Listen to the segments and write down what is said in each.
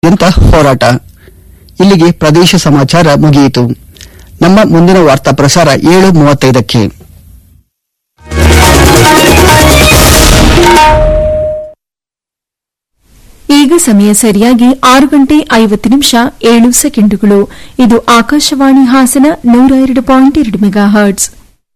ಪರ್ಯಂತ ಹೋರಾಟ ಇಲ್ಲಿಗೆ ಪ್ರದೇಶ ಸಮಾಚಾರ ಮುಗಿಯಿತು ನಮ್ಮ ಮುಂದಿನ ವಾರ್ತಾ ಪ್ರಸಾರ ಏಳು ಮೂವತ್ತೈದಕ್ಕೆ ಈಗ ಸಮಯ ಸರಿಯಾಗಿ ಆರು ಗಂಟೆ ಐವತ್ತು ನಿಮಿಷ ಏಳು ಸೆಕೆಂಡುಗಳು ಇದು ಆಕಾಶವಾಣಿ ಹಾಸನ ನೂರ ಎರಡು ಪಾಯಿಂಟ್ ಎರಡು ಮೆಗಾ ಹರ್ಟ್ಸ್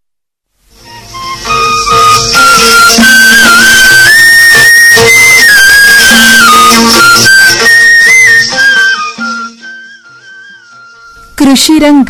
ಕೃಷಿ ರಂಗ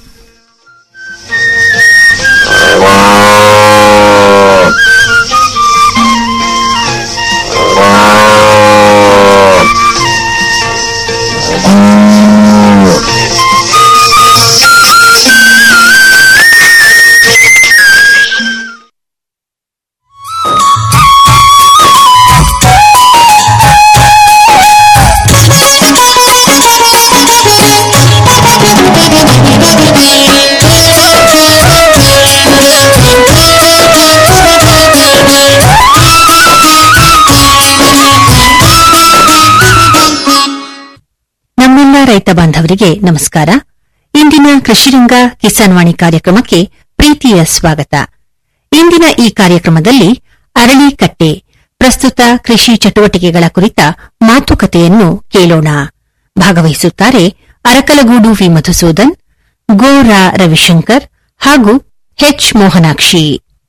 ನಮ್ಮೆಲ್ಲ ರೈತ ಬಾಂಧವರಿಗೆ ನಮಸ್ಕಾರ ಇಂದಿನ ಕೃಷಿರಂಗ ಕಿಸಾನ್ ವಾಣಿ ಕಾರ್ಯಕ್ರಮಕ್ಕೆ ಪ್ರೀತಿಯ ಸ್ವಾಗತ ಇಂದಿನ ಈ ಕಾರ್ಯಕ್ರಮದಲ್ಲಿ ಅರಳಿಕಟ್ಟೆ ಪ್ರಸ್ತುತ ಕೃಷಿ ಚಟುವಟಿಕೆಗಳ ಕುರಿತ ಮಾತುಕತೆಯನ್ನು ಕೇಳೋಣ ಭಾಗವಹಿಸುತ್ತಾರೆ ಅರಕಲಗೂಡು ವಿ ಮಧುಸೂದನ್ ಗೋರಾ ರವಿಶಂಕರ್ ಹಾಗೂ ಎಚ್ ಮೋಹನಾಕ್ಷಿ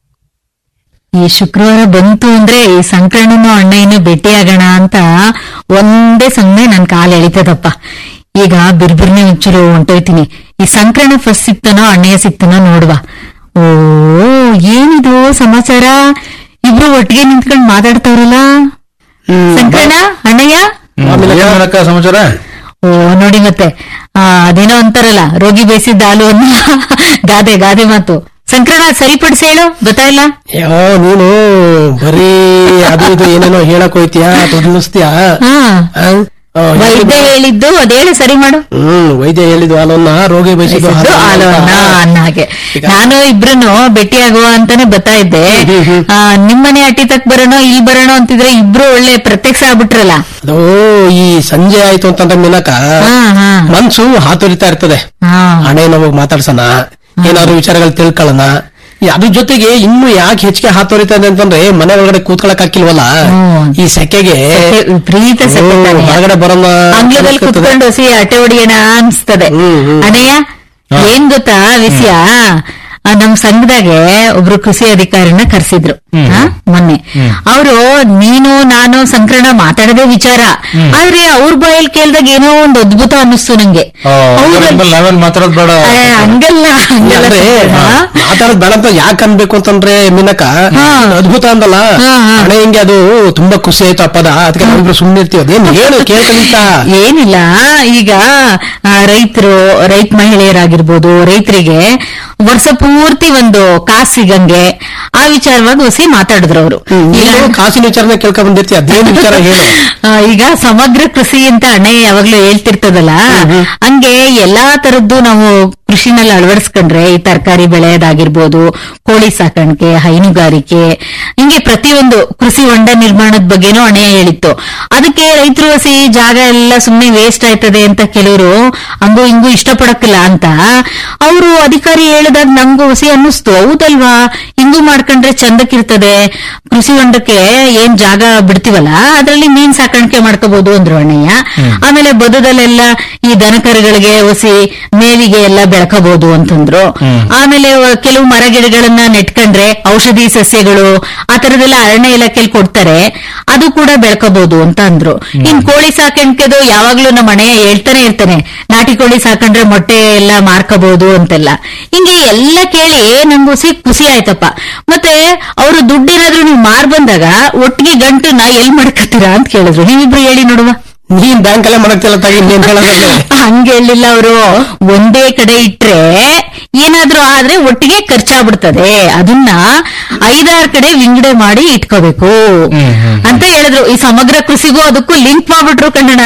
ಈ ಶುಕ್ರವಾರ ಬಂತು ಅಂದ್ರೆ ಈ ಸಂಕ್ರಮಣ ಅಣ್ಣಯ್ಯನ ಭೇಟಿಯಾಗೋಣ ಅಂತ ಒಂದೇ ಸಮಯ ನನ್ ಕಾಲ್ ಎಳಿತದಪ್ಪ ಈಗ ಬಿರ್ಬಿರ್ನೆ ಒಂಚೂರು ಹೊಂಟೋಯ್ತೀನಿ ಈ ಸಂಕ್ರಮಣ ಫಸ್ಟ್ ಸಿಕ್ತನೋ ಅಣ್ಣಯ್ಯ ಸಿಕ್ತನೋ ನೋಡುವ ಓ ಏನಿದು ಸಮಾಚಾರ ಇಬ್ರು ಒಟ್ಟಿಗೆ ನಿಂತ್ಕೊಂಡ್ ಮಾತಾಡ್ತಾವ್ರಲ್ಲ ಸಂಕ್ರಮಣ ಅಣ್ಣಯ್ಯ ಏನಕ್ಕ ಸಮಾಚಾರ ಓ ನೋಡಿ ಮತ್ತೆ ಆ, ಅದೇನೋ ಅಂತಾರಲ್ಲ ರೋಗಿ ಬೇಯಿಸಿದ್ದ ಹಾಲು ಅನ್ನೋ ಗಾದೆ ಗಾದೆ ಮಾತು ಸಂಕ್ರಮಣ ಸರಿಪಡಿಸಿ ಹೇಳು ಗೊತ್ತಾಯಿಲ್ಲ ಯೋ ನೀನು ಬರೀ ಅದು ಇದು ಏನೇನೋ ಹೇಳಕ್ ಹೋಯ್ತೀಯಾ ತೊದಲಿಸ್ತೀಯಾ ಹಾ ವೈದ್ಯ ಹೇಳಿದ್ದು ಅದೇಳು ಸರಿ ಮಾಡು ಹ್ಮ್ ವೈದ್ಯ ಹೇಳಿದ್ವು ಹಾಲನ್ನ ರೋಗಿ ಬಯಸಿದ್ದು ಬಯಸಿದ್ದು ಹಾಲು ಅನ್ನ ಅನ್ನ ಹಾಗೆ ನಾನು ಇಬ್ರನ್ನು ಭೇಟಿಯಾಗುವ ಅಂತಾನೆ ಬರ್ತಾ ಇದ್ದೆ ಆ, ನಿಮ್ಮನೆ ಅಟ್ಟಿ ತಕ್ ಬರೋಣ ಇಲ್ಲಿ ಬರೋಣ ಅಂತಿದ್ರೆ ಇಬ್ರು ಒಳ್ಳೆ ಪ್ರತ್ಯಕ್ಷ ಆಗ್ಬಿಟ್ರಲ್ಲ ಅದು ಈ ಸಂಜೆ ಆಯ್ತು ಅಂತಂದ್ರೆ ಮಿನಕ ಹಾ ಹಾ ಮನ್ಸು ಹಾತೊರಿತಾ ಇರ್ತದೆ ಹಾ ಹಣೆ ನಮಗ್ ಮಾತಾಡ್ಸೋಣ ಏನಾದ್ರು ವಿಚಾರಗಳು ತಿಳ್ಕೊಳ್ಳೋಣ ಈ ಅದ್ರ ಜೊತೆಗೆ ಇನ್ನು ಯಾಕೆ ಹೆಚ್ಚಿಗೆ ಹಾತೊರಿತದೆ ಅಂತಂದ್ರೆ ಮನೆ ಒಳಗಡೆ ಕೂತ್ಕೊಳಕ್ ಹಾಕಿಲ್ವಲ್ಲ ಹ್ಮ್. ಈ ಸೆಕೆಗೆ ವಿಪರೀತ ಸೆಕೆ ಓ, ತಾನೆ. ಹೊರಗಡೆ ಬರೋಣ ಅಂಗ್ಲದಲ್ಲಿ ಅನ್ಸ್ತದೆ. ಕುತ್ಕೊಂಡು ಹಸಿ ಅಟ್ಟೆ ಹೊಡಿಯೋಣ ಅನ್ಸ್ತದೆ ಹ್ಮ್, ಹ್ಮ್. ಅಣ್ಣಯ್ಯ ಏನ್ ಗೊತ್ತಾ ವಿಷಯ ಆ, ನಮ್ ಸಂಘದಾಗೆ ಒಬ್ರು ಕೃಷಿ ಅಧಿಕಾರಿನ ಕರ್ಸಿದ್ರು ಆ, ಮೊನ್ನೆ ಅವರು ನೀನು ನಾನು ಸಂಕ್ರಣ ಮಾತಾಡದೆ ವಿಚಾರ ಆದ್ರೆ ಅವ್ರ ಬಾಯಲ್ಲಿ ಕೇಳ್ದಾಗ ಏನೋ ಒಂದ್ ಅದ್ಭುತ ಅನ್ನಿಸ್ತು ನಂಗೆ ಅವ್ರ- ನಾವೇನ್ ಮಾತಾಡೋದ್ ಬೇಡ ಆ, ಹಂಗಲ್ಲ ಹಂಗಲ್ಲ ಅಂದ್ರೆ ಸಂಕ್ರಣ. ಮಾತಾಡೋದ್ ಬೇಡ ಅಂತ ಯಾಕೆ ಅನ್ಬೇಕು ಅಂತಂದ್ರೆ ಮಿನಕ ಹಾ. ಅದ್ಭುತ ಅಂದಲ್ಲ ಹಾ, ಹಾ. ಹಣೆ ಹಿಂಗೆ ಅದು ತುಂಬಾ ಖುಷಿ ಆಯ್ತು ಆ ಪದ ಅದಕ್ಕೆ ನಾವಿಬ್ರು ಸುಮ್ಮನೆ ಇರ್ತೀವಿ ಅದೇನ್ ಹೇಳು ಕೇಳ್ಕಲಿತ ಏನಿಲ್ಲ ಈಗ ರೈತರು ರೈತ ಮಹಿಳೆಯರಾಗಿರ್ಬೋದು ರೈತರಿಗೆ ವರ್ಷ ಪೂರ್ತಿ ಒಂದು ಕಾಸು ಸಿಗಂಗೆ ಆ ವಿಚಾರವಾಗಿ ಹೊಸಿ ಮಾತಾಡಿದ್ರು ಅವರು ಈಗ ನೀನು ಕಾಸಿನ ವಿಚಾರನ ಕೇಳ್ಕೊಂಡ್ ಬಂದಿರ್ತೀಯ ಅದೇನ್ ವಿಚಾರ ಹೇಳು ಆ, ಈಗ ಸಮಗ್ರ ಕೃಷಿ ಅಂತ ಅಣ್ಣೆ ಯಾವಾಗ್ಲೂ ಹೇಳ್ತಿರ್ತದಲ್ಲ ಹಂಗೆ ಎಲ್ಲಾ ತರದ್ದು ನಾವು ಕೃಷಿನಲ್ಲಿ ಅಳವಡಿಸ್ಕೊಂಡ್ರೆ ಈ ತರಕಾರಿ ಬೆಳೆಯೋದಾಗಿರ್ಬೋದು ಕೋಳಿ ಸಾಕಾಣಿಕೆ ಹೈನುಗಾರಿಕೆ ಹಿಂಗೆ ಪ್ರತಿಯೊಂದು ಕೃಷಿ ಹೊಂಡ ನಿರ್ಮಾಣದ ಬಗ್ಗೆನೂ ಅಣೆಯ ಹೇಳಿತ್ತು ಅದಕ್ಕೆ ರೈತರು ಹಸಿ ಜಾಗ ಎಲ್ಲ ಸುಮ್ನೆ ವೇಸ್ಟ್ ಆಯ್ತದೆ ಅಂತ ಕೆಲವರು ಹಂಗೂ ಹಿಂಗೂ ಇಷ್ಟಪಡಕ್ಕಿಲ್ಲ ಅಂತ ಅವರು ಅಧಿಕಾರಿ ಹೇಳಿದಾಗ ನಂಗೂ ಹುಸಿ ಅನ್ನಿಸ್ತು ಹೌದಲ್ವಾ ಹಿಂಗೂ ಮಾಡ್ಕೊಂಡ್ರೆ ಚಂದಕ್ಕಿರ್ತದೆ ಕೃಷಿ ಹೊಂಡಕ್ಕೆ ಏನ್ ಜಾಗ ಬಿಡ್ತೀವಲ್ಲ ಅದ್ರಲ್ಲಿ ಮೀನ್ ಸಾಕಾಣಿಕೆ ಮಾಡ್ಕೋಬಹುದು ಅಂದ್ರು ಅಣ್ಣಯ್ಯ ಆಮೇಲೆ ಬದುದಲ್ಲೆಲ್ಲ ಈ ದನಕರುಗಳಿಗೆ ಹೊಸಿ ಮೇವಿಗೆ ಎಲ್ಲ ಬೆಳ್ಕೋಬಹುದು ಅಂತಂದ್ರು ಆಮೇಲೆ ವ- ಕೆಲವು ಮರ ಗಿಡಗಳನ್ನ ನೆಟ್ಕೊಂಡ್ರೆ ಔಷಧಿ ಸಸ್ಯಗಳು ಆ ತರದೆಲ್ಲ ಅರಣ್ಯ ಇಲಾಖೆಯಲ್ಲಿ ಕೊಡ್ತಾರೆ ಅದು ಕೂಡ ಬೆಳ್ಕೋಬಹುದು ಅಂತ ಅಂದ್ರು ಇನ್ ಕೋಳಿ ಸಾಕಾಣಿಕೆದು ಯಾವಾಗ್ಲೂ ನಮ್ಮ ಅಣ್ಣಯ್ಯ ಹೇಳ್ತಾನೆ ಇರ್ತಾನೆ ನಾಟಿ ಕೋಳಿ ಸಾಕೊಂಡ್ರೆ ಮೊಟ್ಟೆ ಎಲ್ಲ ಮಾರ್ಕೋಬಹುದು ಅಂತೆಲ್ಲ ಹಿಂಗೆ ಎಲ್ಲ ಕೇಳಿ ನಂಗೆ ಹುಸಿ ಖುಷಿ ಆಯ್ತಪ್ಪ ಮತ್ತೆ ಅವರು ದುಡ್ಡೇನಾದ್ರೂ ನೀವು ಮಾರ್ ಬಂದಾಗ ಒಟ್ಟಿಗೆ ಗಂಟನ್ನ ಎಲ್ ಮಾಡ್ಕತ್ತೀರಾ ಅಂತ ಕೇಳಿದ್ರು ನೀವಿಬ್ರು ಹೇಳಿ ನೋಡುವ ನೀನ್ ಬ್ಯಾಂಕ್ ಅಲ್ಲೇ ಮಾಡಕ್ತಿಲ್ಲ ತಾಗಿ ನೀನ್ ಹೇಳೋದಲ್ಲ ಹಂಗೆ ಹೇಳಿಲ್ಲ ಅವರು ಒಂದೇ ಕಡೆ ಇಟ್ರೆ ಏನಾದ್ರೂ ಆದ್ರೆ ಒಟ್ಟಿಗೆ ಖರ್ಚಾಗ್ಬಿಡ್ತದೆ ಅದನ್ನ ಐದಾರು ಕಡೆ ವಿಂಗಡೆ ಮಾಡಿ ಇಟ್ಕೋಬೇಕು ಅಂತ ಹೇಳಿದ್ರು ಈ ಸಮಗ್ರ ಕೃಷಿಗೂ ಅದಕ್ಕೂ ಲಿಂಕ್ ಮಾಡ್ಬಿಟ್ರು ಕನ್ನಡ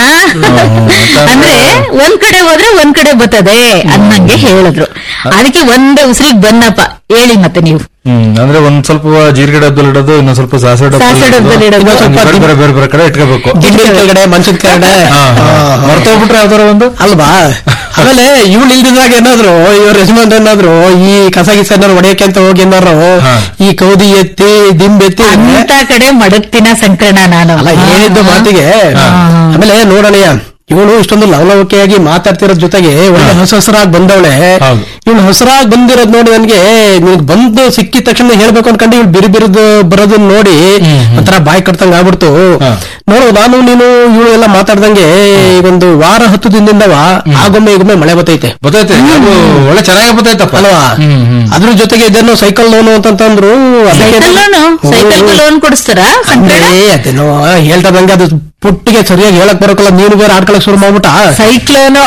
ಅಂದ್ರೆ ಒಂದ್ ಕಡೆ ಹೋದ್ರೆ ಒಂದ್ ಕಡೆ ಬರ್ತದೆ ಅನ್ನಂಗೆ ಹೇಳಿದ್ರು ಅದಕ್ಕೆ ಒಂದೇ ಉಸಿರಿಗೆ ಬಂದಪ್ಪ ಹೇಳಿ ಮತ್ತೆ ನೀವು ಹ್ಮ್ ಅಂದ್ರೆ ಒಂದ್ ಸ್ವಲ್ಪ ಜೀರಿಗೆ ಡಬ್ಬದಲ್ಲಿ ಇಡೋದು ಇನ್ನೊಂದ್ ಸ್ವಲ್ಪ ಸಾಸಿವೆ ಸಾಸಿವೆ ಡಬ್ಬದಲ್ಲಿ ಇಡೋದು. ಇನ್ನೊಂದ್ ಸ್ವಲ್ಪ ಬೇರೆ ಬೇರೆ ಬೇರೆ ಬೇರೆ ಕಡೆ ಇಟ್ಕೋಬೇಕು ಗಿಡ ಕೆಳಗಡೆ ಮಂಚದ ಕೆಳಗಡೆ ಮರ್ತೋಗ್ಬಿಟ್ರೆ ಯಾವ್ದಾರ ಒಂದು ಅಲ್ವಾ ಆಮೇಲೆ ಇವಳು ಇಲ್ದಿದಾಗ ಏನಾದ್ರು ಇವ್ರ ಯಜಮಾನ್ ಏನಾದ್ರು ಈ ಕಸ ಗಿಸ ಏನಾದ್ರು ಹೊಡೆಯಕ್ಕೆ ಅಂತ ಹೋಗಿ ಏನಾರು ಹಾ. ಈ ಕೌದಿ ಎತ್ತಿ ದಿಂಬೆತ್ತಿ ಅಂತ ಕಡೆ ಮಡಗ್ತಿನ ಸಂಕರಣ ನಾನು ಅಲ್ಲ ಹೇಳಿದ್ದು ಮಾತಿಗೆ ಆಮೇಲೆ ನೋಡಣಯ್ಯ ಇವಳು ಇಷ್ಟೊಂದು ಲವಲವಿಕೆಯಾಗಿ ಮಾತಾಡ್ತಿರೋದ್ ಜೊತೆಗೆ ಒಳ್ಳೆ ಹೊಸ ಹಸರಾಗಿ ಬಂದವಳೆ ಹೌದು. ಇವಳು ಹಸರಾಗಿ ಬಂದಿರೋದ್ ನೋಡಿ ನನ್ಗೆ ನಿನ್ಗೆ ಬಂದು ಸಿಕ್ಕಿದ ತಕ್ಷಣ ಹೇಳ್ಬೇಕು ಅನ್ಕೊಂಡು ಇವಳು ಬಿರಿ ಬಿರಿದು ಬರೋದನ್ನ ನೋಡಿ ಒಂಥರ ಬಾಯಿ ಕಟ್ತಂಗ ಆಗ್ಬಿಡ್ತು ಹಾ. ನೋಡು ನಾನು ನೀನು ಇವಳು ಎಲ್ಲ ಮಾತಾಡ್ದಂಗೆ ಒಂದು ವಾರ ಹತ್ತು ದಿನದಿಂದವ ಆಗೊಮ್ಮೆ ಈಗೊಮ್ಮೆ ಮಳೆ ಬತ್ತೈತೆ ಗೊತ್ತೈತೆ ಅದು ಒಳ್ಳೆ ಚೆನ್ನಾಗಿ ಗೊತ್ತಾಯ್ತಪ್ಪ ಅಲ್ವಾ ಹ್ಮ್ ಹ್ಮ್ ಅದ್ರ ಜೊತೆಗೆ ಇದನ್ನು ಸೈಕಲ್ ಲೋನು ಅಂತಂತಂದ್ರು ಅದಕ್ಕೆ- cycle loan cycle hmm. Loan ಕೊಡಿಸ್ತಾರ ಸಂಕರಣ ಅಂದ್ರೆ ಅದೇನೋ ಹೇಳ್ತಾ ನಂಗೆ ಅದು ಪುಟ್ಟಿಗೆ ಸರಿಯಾಗಿ ಹೇಳಕ್ ಬರೋಕಲ್ಲ ನೀನು ಬೇರೆ ಆಡ್ಕೊಳಕ್ ಶುರು ಮಾಡ್ಬಿಟ್ಟ ಸೈಕ್ಲೋನು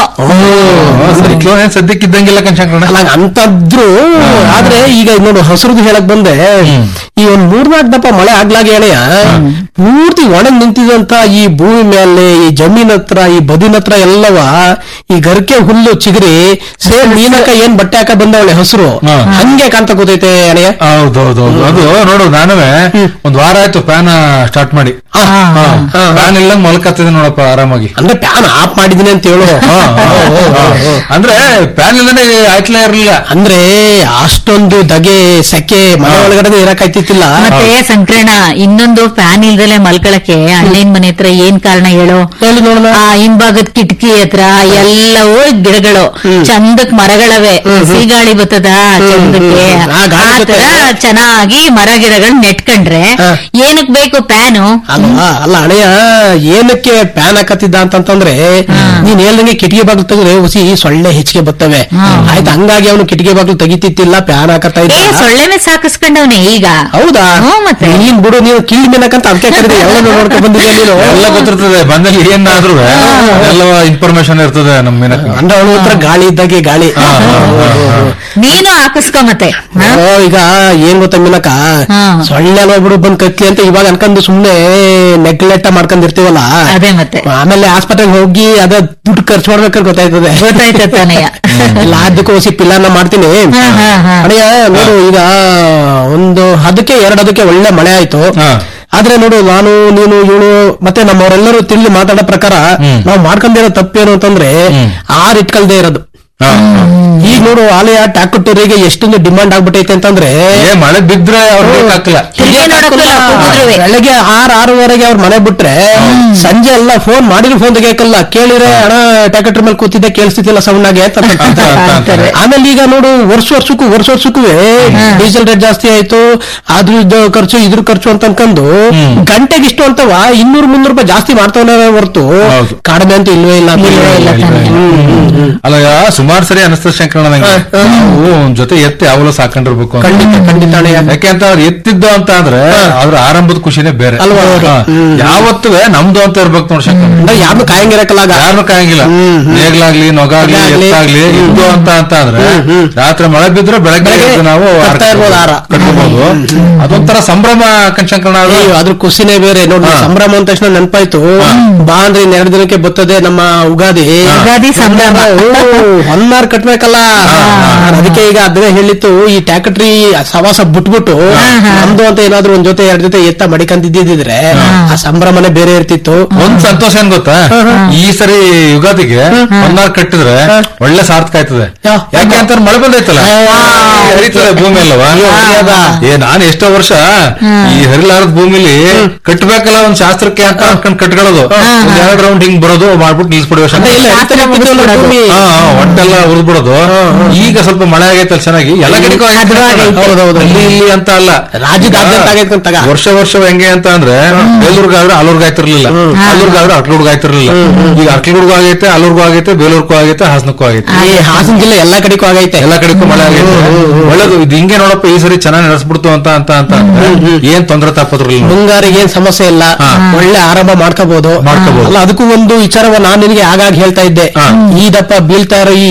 ಸೈಕ್ಲೋನ್ ಏನ್ ಸದ್ಯಕ್ಕಿದ್ದಂಗಿಲ್ಲ ಕಣ್ಶಂಕರಣ ಅಲ್ಲ ಅಂತದ್ರು ಆದ್ರೆ ಈಗ ಇದ್ ನೋಡು ಹಸಿರುದು ಹೇಳಕ್ ಬಂದೆ ಈ ಒಂದ್ ಮೂರ್ನಾಲ್ಕು ದಪ್ಪ ಮಳೆ ಆಗ್ಲಾಗೆ ಅಣೆಯ ಪೂರ್ತಿ ಒಣಗ್ ನಿಂತಿದಂತ ಈ ಭೂಮಿ ಮೇಲೆ ಈ ಜಮೀನ್ ಹತ್ರ ಈ ಬದಿನ ಹತ್ರ ಎಲ್ಲವ ಈ ಗರ್ಕೆ ಹುಲ್ಲು ಚಿಗರಿ ಸೇಮ್ ಮೀನಕ್ಕ ಏನ್ ಬಟ್ಟೆ ಹಾಕ ಬಂದವಳೆ ಹಸಿರು ಹಾ. ಹಂಗೆ ಕಾಣ್ತಾ ಕೂತೈತೆ ಅಣೆಯ ಹೌದೌದು ಅದು ನೋಡು ನಾನುವೆ ಒಂದ್ ವಾರ ಆಯ್ತು ಫ್ಯಾನ್ ಸ್ಟಾರ್ಟ್ ಮಾಡಿ ಫ್ಯಾನ್ ಇಲ್ಲ ಮಲ್ಕತ್ತಿದೆ ನೋಡಪ್ಪ ಆರಾಮಾಗಿ ಅಂದ್ರೆ ಪ್ಯಾನ್ ಆಫ್ ಮಾಡಿದೀನಿ ಅಂತ ಹೇಳು ಹಾ, ಹಾ, ಹಾ, ಹಾ. ಅಂದ್ರೆ ಫ್ಯಾನ್ ಇಲ್ಲದೆ ಆಯ್ತಲೇ ಇರ್ಲಿಲ್ಲ ಅಂದ್ರೆ ಅಷ್ಟೊಂದು ದಗೆ ಸೆಕೆ ಮನೆ ಒಳಗಡೆ ಇರಕ್ಕಾಯ್ತಿತ್ತಿಲ್ಲ ಮತ್ತೆ ಸಂಕ್ರಣ ಇನ್ನೊಂದು ಫ್ಯಾನ್ ಇಲ್ದಲೆ ಮಲ್ಕೊಳಕ್ಕೆ ಅಣ್ಣನ ಮನೆ ಹತ್ರ ಏನ್ ಕಾರಣ ಹೇಳು ಹೇಳಿ ನೋಡೋಣ ಆ ಹಿಂಭಾಗದ ಕಿಟಕಿ ಹತ್ರ ಎಲ್ಲವೂ ಗಿಡಗಳು ಚಂದಕ್ ಮರಗಳವೆ ಗಾಳಿ ಬರ್ತದ ಚಂದಕ್ಕೆ ಆ ಗಾಳಿ ಆ ತರ ಜೊತೆ- ಚೆನ್ನಾಗಿ ಮರ ಗಿಡಗಳು ನೆಟ್ಕೊಂಡ್ರೆ ಹಾ. ಏನಕ್ ಬೇಕು ಫ್ಯಾನು ಅಲ್ವಾ ಅಲ್ಲ ಅಣೆಯ ಏನಕ್ಕೆ ಪ್ಯಾನ್ ಹಾಕತ್ತಿದ್ದ ಅಂತಂತಂದ್ರೆ ನೀನ್ ಹೇಳ್ದಂಗೆ ಕಿಟಕಿ ಬಾಗ್ಲು ತೆಗೆದ್ರೆ ಹುಸಿ ಸೊಳ್ಳೆ ಹೆಚ್ಚಿಗೆ ಬರ್ತವೆ ಆಯ್ತು ಹಂಗಾಗಿ ಅವನು ಕಿಟಕಿ ಬಾಗ್ಲು ತೆಗಿತಿತ್ತಿಲ್ಲ ಪ್ಯಾನ್ ಹಾಕತ್ತಾ ಏ ಇದ್ದ ಸೊಳ್ಳೆನೆ ಸಾಕಿಸ್ಕೊಂಡವ್ನೆ ಈಗ ಹೌದಾ ಹ್ಮ್, ಮತ್ತೆ. ನೀನ್ ಬಿಡು ನೀನು ಕಿಳಿ ಮೀನಕ್ಕಂತ ಅದಕ್ಕೆ ಕರೆದೆ ಎಲ್ಲ ನೋಡ್ಕೊಂಡ್ ಬಂದಿದ್ಯಾ ನೀನು ಎಲ್ಲ ಗೊತ್ತಿರ್ತದೆ ಬಂದಲ್ಲಿ ಏನಾದ್ರೂ ಎಲ್ಲ ಇನ್ಫಾರ್ಮೇಶನ್ ಇರ್ತದೆ ನಮ್ ಮೀನಕ್ಕ ಅಂದ್ರೆ ಅವಳು ಹತ್ರ ಗಾಳಿ ಇದ್ದಾಗೆ ಗಾಳಿ ನೀನು ಹಾಕಿಸ್ಕೊ ಮತ್ತೆ ಹಾ? ಓ, ಈಗ ಏನ್ ಗೊತ್ತಾ ಮೀನಕ್ಕ ಹಾ. ಸೊಳ್ಳೆ ನೋಡ್ಬಿಡು ಬಂದ್ ಕತ್ಲಿ ಅಂತ ಇವಾಗ ಅನ್ಕೊಂಡು ಸುಮ್ನೆ ನೆಗ್ಲೆಕ್ಟ ಮಾಡ್ಕೊಂಡಿರ್ತೀವಲ್ಲ ಅದೇ ಮತ್ತೆ ಆಮೇಲೆ ಆಸ್ಪತ್ರೆಗೆ ಹೋಗಿ ಅದ ದುಡ್ಡು ಖರ್ಚು ಮಾಡ್ಬೇಕಾದ್ರೆ ಗೊತ್ತಾಯ್ತದೆ ಗೊತ್ತಾಯ್ತ ತಾನೆಯ ಎಲ್ಲ ಅದಕ್ಕೂ ಹೊಸಿ ಪಿಲ್ಲರ್ನ ಮಾಡ್ತೀನಿ ಹಾ, ಹಾ, ಹಾ. ಅಣ್ಣಯ್ಯ ನೋಡು ಈಗ ಒಂದು ಹದಕ್ಕೆ ಎರಡು ಹದಕ್ಕೆ ಒಳ್ಳೆ ಮಳೆ ಆಯ್ತು ಹಾ. ಆದ್ರೆ ನೋಡು ನಾನು ನೀನು ಇವಳು ಮತ್ತೆ ನಮ್ಮವರೆಲ್ಲರೂ ತಿಳಿ ಮಾತಾಡೋ ಪ್ರಕಾರ ನಾವು ಮಾಡ್ಕೊಂಡಿರೋ ತಪ್ಪೇನು ಅಂತಂದ್ರೆ ಆರ್ ಇಟ್ಕೊಳ್ದೇ ಇರೋದು ಹಾ. ಈಗ ನೋಡು ಆಲಯ ಟ್ಯಾಕ್ಟರಿಗೆ ಎಷ್ಟೊಂದು ಡಿಮಾಂಡ್ ಆಗ್ಬಿಟ್ಟೈತೆ ಅಂತಂದ್ರೆ ಏ ಮಳೆ ಬಿದ್ರೆ ಅವ್ರು ಬೇಕಾಗ್ತಿಲ್ಲ ತಿರ್ಗೇ ನೋಡಕ್ಕಲ್ಲ, ಕೂತಿದ್ರುವೆ. ಬೆಳಗ್ಗೆ ಆರ್ ಆರೂವರೆಗೆ ಅವ್ರ ಮನೆ ಬಿಟ್ರೆ ಸಂಜೆ ಎಲ್ಲ ಫೋನ್ ಮಾಡಿದ್ರು ಫೋನ್ ತೆಗಿಯಕ್ಕಲ್ಲ ಕೇಳಿದ್ರೆ ಹಣ ಟ್ಯಾಕ್ಟರ್ ಮೇಲೆ ಕೂತಿದ್ದೆ ಕೇಳಿಸ್ತಿದ್ದಿಲ್ಲ ಸೌಂಡ್ ಆಗಿ ಅಂತ ಅಂತಾರೆ. ಆಮೇಲೆ ಈಗ ನೋಡು ವರ್ಷ ವರ್ಷಕ್ಕೂ ವರ್ಷ ವರ್ಷಕ್ಕೂ ಡೀಸೆಲ್ ರೇಟ್ ಜಾಸ್ತಿ ಆಯ್ತು ಅದ್ರ ಇದ್ದ ಖರ್ಚು ಇದ್ರ ಖರ್ಚು ಅಂತ ಅನ್ಕೊಂಡು ಗಂಟೆಗೆ ಇಷ್ಟು ಅಂತವ ಇನ್ನೂರು ಮುನ್ನೂರು ರೂಪಾಯಿ ಜಾಸ್ತಿ ಮಾಡ್ತಾವನೆ ಹೊರತು ಹೌದು. ಕಡಿಮೆ ಅಂತ ಇಲ್ವೇ ಇಲ್ಲ ಇಲ್ವೇ ಇಲ್ಲ ತಾನೆ. ಅಲ್ಲ ಸುಮಾರು ಸರಿ ಅನಿಸ್ತದೆ ಶಂಕರಣ್ಣ ನಂಗೆ ನಾವು ಒಂದ್ ಜೊತೆ ಎತ್ತಿ ಯಾವಲೂ ಸಾಕೊಂಡಿರ್ಬೇಕು ಅಂತ. ಖಂಡಿತ ಖಂಡಿತ ಅಣ್ಣಯ್ಯ. ಯಾಕೆ ಅಂತ ಅವ್ರು ಎತ್ತಿದ್ದು ಅಂತ ಅಂದ್ರೆ ಅದ್ರ ಆರಂಭದ ಖುಷಿನೇ ಬೇರೆ ಅಲ್ವಾ? ಹಾ. ಯಾವತ್ತುವೆ ನಮ್ದು ಅಂತ ಇರ್ಬೇಕು ನೋಡಿ ಶಂಕರಣ್ಣ ಅಂದ್ರೆ ಯಾರನ್ನು ಕಾಯಂಗಿರಕ್ಕಲ್ಲ ಆಗ. ಯಾರನ್ನು ಕಾಯಂಗಿಲ್ಲ ನೇಗ್ಲಾಗ್ಲಿ ನೊಗಾಗ್ಲಿ ನೊಗಾಗ್ಲಿ. ಎತ್ತಾಗ್ಲಿ ಇದ್ದು ಅಂತ ಅಂತ ಅಂದ್ರೆ ರಾತ್ರಿ ಮಳೆ ಬಿದ್ರೆ ಬೆಳಗ್ಗೆ ಬೆಳಗ್ಗೆ ಎದ್ದು ನಾವು ಕಟ್ತಾ ಇರ್ಬೋದು ಹಾರ. ಕಟ್ಕೋಬಹುದು ಅದೊಂಥರ ಸಂಭ್ರಮ ಕಣ್ಶಂಕರಣ ಅದು ಅಯ್ಯೋ, ಅದ್ರ ಖುಷಿನೇ ಬೇರೆ ನೋಡಿ ಹಾ. ಸಂಭ್ರಮ ಅಂದ ತಕ್ಷಣ ನೆನಪಾಯ್ತು ಬಾ ಅಂದ್ರೆ ಇನ್ ಎರಡು ದಿನಕ್ಕೆ ಬರ್ತದೆ ನಮ್ಮ ಉಗಾದಿ ಯುಗಾದಿ ಸಂಭ್ರಮ ಹೊನ್ನಾರ್ ಕಟ್ಬೇಕಲ್ಲ ನಾನ್ ಅದಕ್ಕೆ ಈಗ ಅದನ್ನೇ ಹೇಳಿತ್ತು ಈ ಟ್ಯಾಕ್ಟ್ರಿ ಸವಾಸ ಬಿಟ್ಬಿಟ್ಟು ನಮ್ದು ಅಂತ ಏನಾದ್ರು ಒಂದ್ ಜೊತೆ ಎರಡ್ ಜೊತೆ ಎತ್ತ ಮಡಿಕಂತಿದ್ದಿದ್ರೆ ಆ ಸಂಭ್ರಮನೇ ಬೇರೆ ಇರ್ತಿತ್ತು ಒಂದ್ ಸಂತೋಷ ಏನ್ ಗೊತ್ತಾ ಈ ಸರಿ ಯುಗಾದಿಗೆ ಒಂದಾರ್ ಕಟ್ಟಿದ್ರೆ ಒಳ್ಳೆ ಸಾರ್ಥಕ ಆಯ್ತದೆ ಯಾ. ಯಾಕೆ ಅಂತ ಮಳೆ ಬಂದೈತಲ್ಲ ಹರಿತದೆ ಭೂಮಿ ಅಲ್ಲವಾ ಹರಿಯದ. ಏ ನಾನ್ ಎಷ್ಟೋ ವರ್ಷ ಈ ಹರಿಲಾರದ ಭೂಮಿಲಿ ಕಟ್ಬೇಕಲ್ಲ ಒಂದ್ ಶಾಸ್ತ್ರಕ್ಕೆ ಅಂತ ಅನ್ಕೊಂಡ್ ಕಟ್ಕೊಳ್ಳೋದು ಒಂದ್ ಎರಡ್ ರೌಂಡ್ ಹಿಂಗ್ ಬರೋದು ಮಾಡ್ಬಿಟ್ಟು ನಿಲ್ಸ್ಬಿಡುವ ಅದೇ ಇಲ್ಲ, ಇರ್ತದೆ ಇರ್ತಿದ್ವಲ್ಲ ಭೂಮಿ. ಹೊಟ್ಟೆಲ್ಲ ಉರ್ದ್ಬಿಡೋದು ಈಗ ಸ್ವಲ್ಪ ಮಳೆ ಆಗೈತಲ್ಲ ಚೆನ್ನಾಗಿ ಎಲ್ಲ ಕಡೆಗೂ ಆಗೈತೆ. ಹೌದೌದು. ಅಲ್ಲಿ ಇಲ್ಲಿ ಅಂತ ಅಲ್ಲ ರಾಜ್ಯದಾದ್ಯಂತ ಆಗೈತೆ ಅಂತ ತಗ. ವರ್ಷ ವರ್ಷ ಹೆಂಗೆ ಅಂತ ಅಂದ್ರೆ ಬೇಲೂರ್ಗಾದ್ರೆ ಅಲೂರ್ಗ್ ಆಯ್ತಿರ್ಲಿಲ್ಲ ಅಲ್ಲೂರ್ಗಾದ್ರೆ ಅಟ್ಲೂರ್ಗ್ ಆಯ್ತಿರ್ಲಿಲ್ಲ ಈಗ ಅಟ್ಲೂರ್ಗೂ ಆಗೈತೆ ಅಲೂರ್ಗೂ ಆಗೈತೆ ಬೇಲೂರ್ಗೂ ಆಗೈತೆ ಹಾಸನಕ್ಕೂ ಆಗೈತೆ ಈ ಹಾಸನ ಜಿಲ್ಲೆ ಎಲ್ಲಾ ಕಡೆಗೂ ಆಗೈತೆ ಎಲ್ಲ ಕಡೆಗೂ ಮಳೆ ಆಗೈತೆ ಒಳ್ಳೇದು ಇದು ಹಿಂಗೆ ನೋಡಪ್ಪ ಈ ಸರಿ ಚೆನ್ನಾಗಿ ನಡೆಸ್ಬಿಡ್ತು ಅಂತ ಅಂತ ಅಂತ ಅಂದ್ರೆ ಏನ್ ತೊಂದ್ರೆ ತಪ್ಪದ್ರಲ್ಲ ಮುಂಗಾರಿಗೆ ಏನ್ ಸಮಸ್ಯೆ ಇಲ್ಲ ಒಳ್ಳೆ ಆರಂಭ ಮಾಡ್ಕೋಬಹುದು ಮಾಡ್ಕೋಬಹುದು. ಅಲ್ಲ ಅದಕ್ಕೂ ಒಂದು ವಿಚಾರವ ನಾನ್ ನಿನಗೆ ಆಗಾಗ ಹೇಳ್ತಾ ಇದ್ದೆ ಹಾ. ಈ ದಪ್ಪ ಬೀಳ್ತಾ ಇರೋ ಈ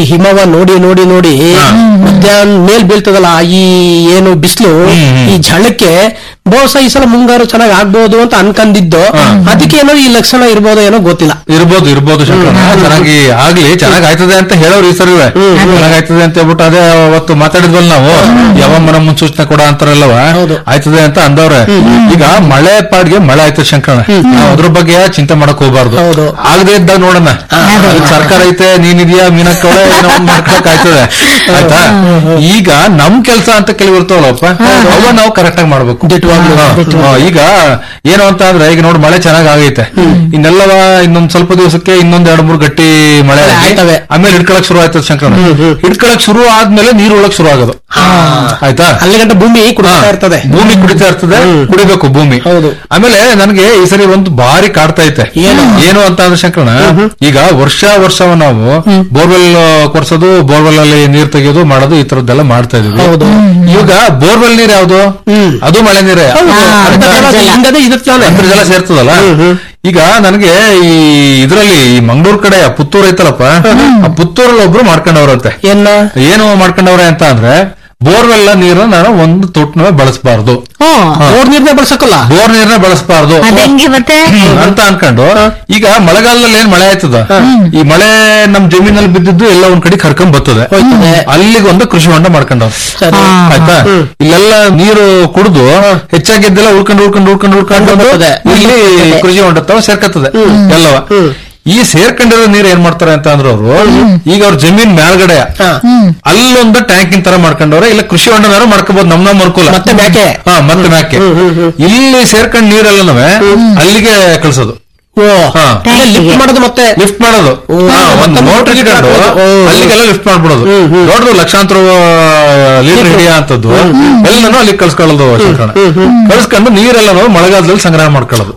ಹಿಮವ ನೋಡಿ ನೋಡಿ ನೋಡಿ ಮಧ್ಯಾಹ್ನ ಮೇಲ್ ಬೀಳ್ತದಲ್ಲ ಈ ಏನು ಬಿಸಿಲು ಈ ಝಳಕ್ಕೆ ಬಹುಶಃ ಈ ಸಲ ಮುಂಗಾರು ಚೆನ್ನಾಗಿ ಆಗ್ಬೋದು ಅಂತ ಅನ್ಕಂದಿದ್ದು ಅದಕ್ಕೆ ಏನೋ ಈ ಲಕ್ಷಣ ಇರ್ಬೋದೋ ಏನೋ ಗೊತ್ತಿಲ್ಲ ಇರ್ಬೋದು ಇರ್ಬೋದು ಶಂಕರಣ್ಣ ಚೆನ್ನಾಗಿ ಆಗ್ಲಿ ಚೆನ್ನಾಗ್ ಆಯ್ತದೆ ಅಂತ ಹೇಳೋರು ಈ ಸರಿ ಚೆನ್ನಾಗ್ ಆಯ್ತದೆ ಅಂತ ಹೇಳ್ಬಿಟ್ಟು ಅದೇ ಅವತ್ತು ಮಾತಾಡಿದ್ವಲ್ಲ ನಾವು ಯಾವಮ್ಮನ ಮುನ್ಸೂಚನೆ ಕೊಡ ಅಂತಾರಲ್ಲವ ಹೌದು. ಆಯ್ತದೆ ಅಂತ ಅಂದವ್ರೆ ಈಗ ಮಳೆ ಪಾಡ್ಗೆ ಮಳೆ ಆಯ್ತು ಶಂಕರಣ್ಣ ನಾವು ಅದ್ರ ಬಗ್ಗೆ ಚಿಂತೆ ಮಾಡಕ್ ಹೋಗ್ಬಾರ್ದು ಹೌದು. ಆಗದೆ ಇದ್ದಾಗ ನೋಡೋಣ ಈಗ ಸರ್ಕಾರ ಐತೆ ನೀನಿದ್ಯಾ ಮೀನಕ್ಕವಳೆ ಏನೋ ಒಂದ್ ಮಾಡ್ಕೊಳಕ್ ಆಯ್ತದೆ ಆಯ್ತಾ ಈಗ ನಮ್ ಕೆಲ್ಸ ಅಂತ ಕೆಲವು ಇರ್ತಾವಲ್ಲಪ್ಪ ಅವ ನಾವು ಕರೆಕ್ಟ್ ಆಗಿ ಮಾಡ್ಬೇಕು ಹಾ, ಹಾ, ಈಗ ಏನು ಅಂತ ಅಂದ್ರೆ ಈಗ ನೋಡಿ ಮಳೆ ಚೆನ್ನಾಗ್ ಆಗೈತೆ ಇನ್ನೆಲ್ಲವ ಇನ್ನೊಂದ್ ಸ್ವಲ್ಪ ದಿವಸಕ್ಕೆ ಇನ್ನೊಂದ್ ಎರಡ್ ಮೂರ್ ಗಟ್ಟಿ ಮಳೆ ಆಗಿ ಆಯ್ತವೆ. ಆಮೇಲೆ ಹಿಡ್ಕೊಳಕ್ ಶುರು ಆಯ್ತದ ಶಂಕರಣ್ಣ ಹಿಡ್ಕೊಳಕ್ ಶುರು ಆದ್ಮೇಲೆ ನೀರು ಒಳಗ್ ಶುರು ಆಗೋದು ಆಯ್ತಾ ಅಲ್ಲಿ ಗಂಟ ಭೂಮಿ ಕುಡಿತಾ ಹಾ. ಇರ್ತದೆ ಭೂಮಿ ಕುಡಿತಾ ಇರ್ತದೆ ಕುಡಿಬೇಕು ಭೂಮಿ ಹೌದು. ಆಮೇಲೆ ನನಗೆ ಈ ಸರಿ ಒಂದು ಭಾರಿ ಕಾಡ್ತಾ ಐತೆ ಏನು ಅಂತ ಅಂದ್ರೆ ಶಂಕರಣ ಈಗ ವರ್ಷ ವರ್ಷವ ನಾವು ಬೋರ್ವೆಲ್ ಕೊರ್ಸೋದು ಬೋರ್ವೆಲ್ ಅಲ್ಲಿ ನೀರ್ ತೆಗೆಯೋದು ಮಾಡೋದು ಈ ತರದ್ದೆಲ್ಲ ಮಾಡ್ತಾ ಇದೀವಿ ಹೌದು. ಈಗ ಬೋರ್ವೆಲ್ ನೀರ್ ಯಾವ್ದು ಅದು ಮಳೆ ನೀರೇ ಅಂತರ್ಜಲ ಹಿಂಗದೆ ಇದಕ್ಕೆ ತಾನೆ. ಅಂತರ್ಜಲ ಸೇರ್ತದಲ್ಲ ಈಗ ನನಗೆ ಈ ಇದ್ರಲ್ಲಿ ಈ ಮಂಗಳೂರು ಕಡೆ ಪುತ್ತೂರು ಐತಲ್ಲಪ್ಪ ಆ ಪುತ್ತೂರಲ್ಲಿ ಒಬ್ರು ಮಾಡ್ಕೊಂಡವ್ರಂತೆ ಏನ ಏನು ಮಾಡ್ಕೊಂಡವ್ರೆ ಅಂತ ಅಂದ್ರೆ ಬೋರ್ವೆಲ್ ನೀರನ್ನ ನಾನು ಒಂದು ತೊಟ್ನ ಬಳಸಬಾರ್ದು ಓ ರೋಡ್ ನೀರ್ನೇ ಬಳಸಕ್ಕಲ್ಲ ಬೋರ್ ನೀರ್ನ ಬಳಸಬಾರ್ದು ಅದಂಗೆ ಮತ್ತೆ ಅಂತ ಅನ್ಕೊಂಡು ಈಗ ಮಳೆಗಾಲದಲ್ಲಿ ಏನ್ ಮಳೆ ಆಯ್ತದ ಈ ಮಳೆ ನಮ್ ಜಮೀನಲ್ಲಿ ಬಿದ್ದಿದ್ದು ಎಲ್ಲ ಒಂದ್ ಕಡೆ ಕರ್ಕೊಂಡ್ ಬರ್ತದೆ ಹೋಯ್ತದೆ. ಅಲ್ಲಿಗೆ ಒಂದು ಕೃಷಿ ಹೊಂಡ ಮಾಡ್ಕೊಂಡವ್ ಸರಿ. ಆಯ್ತಾ ಇಲ್ಲೆಲ್ಲ ನೀರು ಕುಡಿದು ಹೆಚ್ಚಾಗಿದ್ದೆಲ್ಲ ಉಳ್ಕೊಂಡು ಉಳ್ಕೊಂಡು ಉಳ್ಕೊಂಡು ಉಳ್ಕೊಂಡು ಬಂದು ಬರ್ತದೆ. ಇಲ್ಲಿ ಕೃಷಿ ಹೊಂಡ ತವ ಸೇರ್ಕತ್ತದೆ ಎಲ್ಲವ ಈ ಸೇರ್ಕೊಂಡಿರೋ ನೀರ್ ಏನ್ ಮಾಡ್ತಾರೆ ಅಂತ ಅಂದ್ರೆ ಅವರು ಈಗ ಅವ್ರ ಜಮೀನ್ ಮೇಲ್ಗಡೆ ಹಾ. ಅಲ್ಲೊಂದು ಟ್ಯಾಂಕಿನ ತರ ಮಾಡ್ಕೊಂಡವ್ರೆ ಇಲ್ಲ ಕೃಷಿ ಹೊಂಡನಾರು ಮಾಡ್ಕೋಬಹುದು ನಮ್ ನಮ್ ಅನುಕೂಲ ಮತ್ತೆ ಮ್ಯಾಕೆ ಹಾ ಮತ್ತೆ ಮ್ಯಾಕೆ ಇಲ್ಲಿ ಸೇರ್ಕೊಂಡ್ ನೀರೆಲ್ಲನವೆ ಅಲ್ಲಿಗೆ ಕಳ್ಸೋದು ಓ ಹಾ. ಲಿಫ್ಟ್ ಮಾಡೋದು ಮತ್ತೆ ಲಿಫ್ಟ್ ಮಾಡೋದು ಹಾ, ಒಂದು ಮೋಟರ್ ಇಟ್ಕೊಂಡು ಅಲ್ಲಿಗೆಲ್ಲ ಲಿಫ್ಟ್ ಮಾಡ್ಬಿಡೋದು ದೊಡ್ಡದು ಲಕ್ಷಾಂತರ ಲೀಟರ್ ಹಿಡಿಯ ಅಂತದ್ದು ಎಲ್ಲನೂ ಅಲ್ಲಿಗೆ ಕಳ್ಸ್ಕೊಳ್ಳೋದು ಶಂಕರಣ ಕಳ್ಸ್ಕೊಂಡು ನೀರೆಲ್ಲನೂ ಮಳೆಗಾಲದಲ್ಲಿ ಸಂಗ್ರಹ ಮಾಡ್ಕೊಳ್ಳೋದು